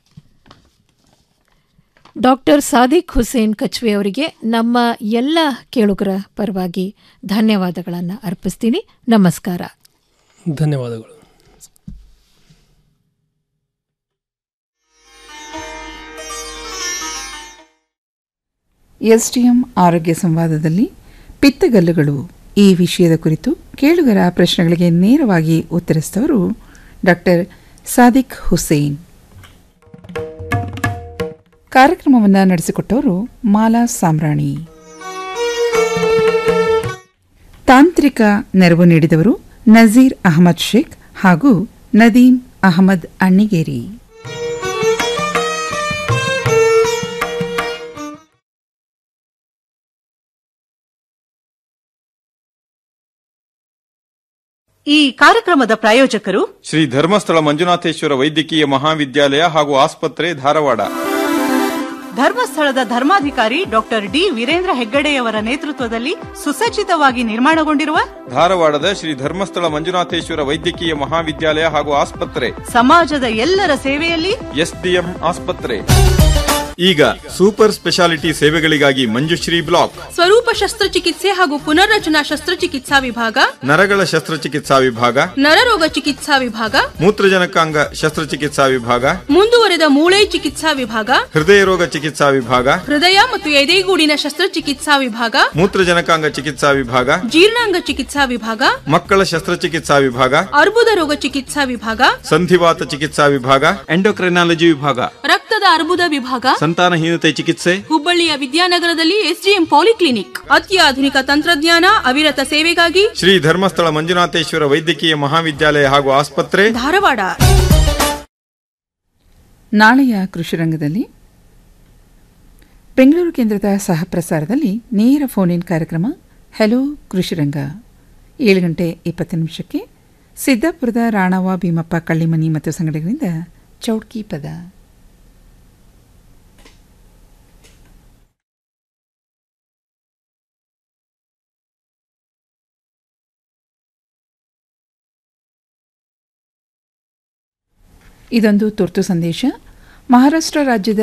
ಡಾಕ್ಟರ್ ಸಾದಿಕ್ ಹುಸೇನ್ ಕಚ್ವೆ ಅವರಿಗೆ ನಮ್ಮ ಎಲ್ಲ ಕೇಳುಗರ ಪರವಾಗಿ ಧನ್ಯವಾದಗಳನ್ನು ಅರ್ಪಿಸ್ತೀನಿ ನಮಸ್ಕಾರ ಧನ್ಯವಾದಗಳು ಎಸ್ಡಿಎಂ ಆರೋಗ್ಯ ಸಂವಾದದಲ್ಲಿ ಪಿತ್ತಗಲ್ಲುಗಳು ಈ ವಿಷಯದ ಕುರಿತು ಕೇಳುಗರ ಪ್ರಶ್ನೆಗಳಿಗೆ ನೇರವಾಗಿ ಉತ್ತರಿಸಿದವರು ಡಾಕ್ಟರ್ ಸಾದಿಕ್ ಹುಸೇನ್ ಕಾರ್ಯಕ್ರಮವನ್ನು ನಡೆಸಿಕೊಟ್ಟವರು ಮಾಲಾ ಸಾಮ್ರಾಣಿ ತಾಂತ್ರಿಕ ನೆರವು ನೀಡಿದವರು ನಜೀರ್ ಅಹಮದ್ ಶೇಖ್ ಹಾಗೂ ನದೀಮ್ ಅಹಮದ್ ಅಣ್ಣಿಗೇರಿ ಈ ಕಾರ್ಯಕ್ರಮದ ಪ್ರಾಯೋಜಕರು ಶ್ರೀ ಧರ್ಮಸ್ಥಳ ಮಂಜುನಾಥೇಶ್ವರ ವೈದ್ಯಕೀಯ ಮಹಾವಿದ್ಯಾಲಯ ಹಾಗೂ ಆಸ್ಪತ್ರೆ ಧಾರವಾಡ ಧರ್ಮಸ್ಥಳದ ಧರ್ಮಾಧಿಕಾರಿ ಡಾಕ್ಟರ್ ಡಿ ವೀರೇಂದ್ರ ಹೆಗ್ಗಡೆಯವರ ನೇತೃತ್ವದಲ್ಲಿ ಸುಸಜ್ಜಿತವಾಗಿ ನಿರ್ಮಾಣಗೊಂಡಿರುವ ಧಾರವಾಡದ ಶ್ರೀ ಧರ್ಮಸ್ಥಳ ಮಂಜುನಾಥೇಶ್ವರ ವೈದ್ಯಕೀಯ ಮಹಾವಿದ್ಯಾಲಯ ಹಾಗೂ ಆಸ್ಪತ್ರೆ ಸಮಾಜದ ಎಲ್ಲರ ಸೇವೆಯಲ್ಲಿ ಎಸ್ಡಿಎಂ ಆಸ್ಪತ್ರೆ ಈಗ ಸೂಪರ್ ಸ್ಪೆಷಾಲಿಟಿ ಸೇವೆಗಳಿಗಾಗಿ ಮಂಜುಶ್ರೀ ಬ್ಲಾಕ್ ಸ್ವರೂಪ ಶಸ್ತ್ರಚಿಕಿತ್ಸೆ ಹಾಗೂ ಪುನರ್ರಚನಾ ಶಸ್ತ್ರಚಿಕಿತ್ಸಾ ವಿಭಾಗ ನರಗಳ ಶಸ್ತ್ರಚಿಕಿತ್ಸಾ ವಿಭಾಗ ನರರೋಗ ಚಿಕಿತ್ಸಾ ವಿಭಾಗ ಮೂತ್ರಜನಕಾಂಗ ಶಸ್ತ್ರಚಿಕಿತ್ಸಾ ವಿಭಾಗ ಮುಂದುವರೆದ ಮೂಳೆ ಚಿಕಿತ್ಸಾ ವಿಭಾಗ ಹೃದಯ ರೋಗ ಚಿಕಿತ್ಸಾ ವಿಭಾಗ ಹೃದಯ ಮತ್ತು ಎದೆಗೂಡಿನ ಶಸ್ತ್ರಚಿಕಿತ್ಸಾ ವಿಭಾಗ ಮೂತ್ರಜನಕಾಂಗ ಚಿಕಿತ್ಸಾ ವಿಭಾಗ ಜೀರ್ಣಾಂಗ ಚಿಕಿತ್ಸಾ ವಿಭಾಗ ಮಕ್ಕಳ ಶಸ್ತ್ರಚಿಕಿತ್ಸಾ ವಿಭಾಗ ಅರ್ಬುದ ರೋಗ ಚಿಕಿತ್ಸಾ ವಿಭಾಗ ಸಂಧಿವಾತ ಚಿಕಿತ್ಸಾ ವಿಭಾಗ ಎಂಡೋಕ್ರೈನಾಲಜಿ ವಿಭಾಗ ರಕ್ತದ ಅರ್ಬುದ ವಿಭಾಗ ಸಂತಾನಹೀನತೆ ಚಿಕಿತ್ಸೆ ಹುಬ್ಬಳ್ಳಿಯ ವಿದ್ಯಾನಗರದಲ್ಲಿ ಎಸ್ಡಿಎಂ ಪಾಲಿಕ್ಲಿನಿಕ್ ಅತ್ಯಾಧುನಿಕ ತಂತ್ರಜ್ಞಾನ ಅವಿರತ ಸೇವೆಗಾಗಿ ಶ್ರೀ ಧರ್ಮಸ್ಥಳ ಮಂಜುನಾಥೇಶ್ವರ ವೈದ್ಯಕೀಯ ಮಹಾವಿದ್ಯಾಲಯ ಹಾಗೂ ಆಸ್ಪತ್ರೆ ಧಾರವಾಡ ನಾಳೆಯ ಕೃಷಿ ರಂಗದಲ್ಲಿ ಬೆಂಗಳೂರು ಕೇಂದ್ರದ ಸಹ ಪ್ರಸಾರದಲ್ಲಿ ನೇರ ಫೋನ್ ಇನ್ ಕಾರ್ಯಕ್ರಮ ಹೆಲೋ ಕೃಷಿರಂಗ ಏಳು ಗಂಟೆ ಇಪ್ಪತ್ತು ನಿಮಿಷಕ್ಕೆ ಸಿದ್ದಾಪುರದ ರಾಣವ ಭೀಮಪ್ಪ ಕಳ್ಳಿಮನಿ ಮತ್ತು ಸಂಘಟನೆಗಳಿಂದ ಚೌಡ್ಕಿ ಪದ ಇದೊಂದು ತುರ್ತು ಸಂದೇಶ ಮಹಾರಾಷ್ಟ್ರ ರಾಜ್ಯದ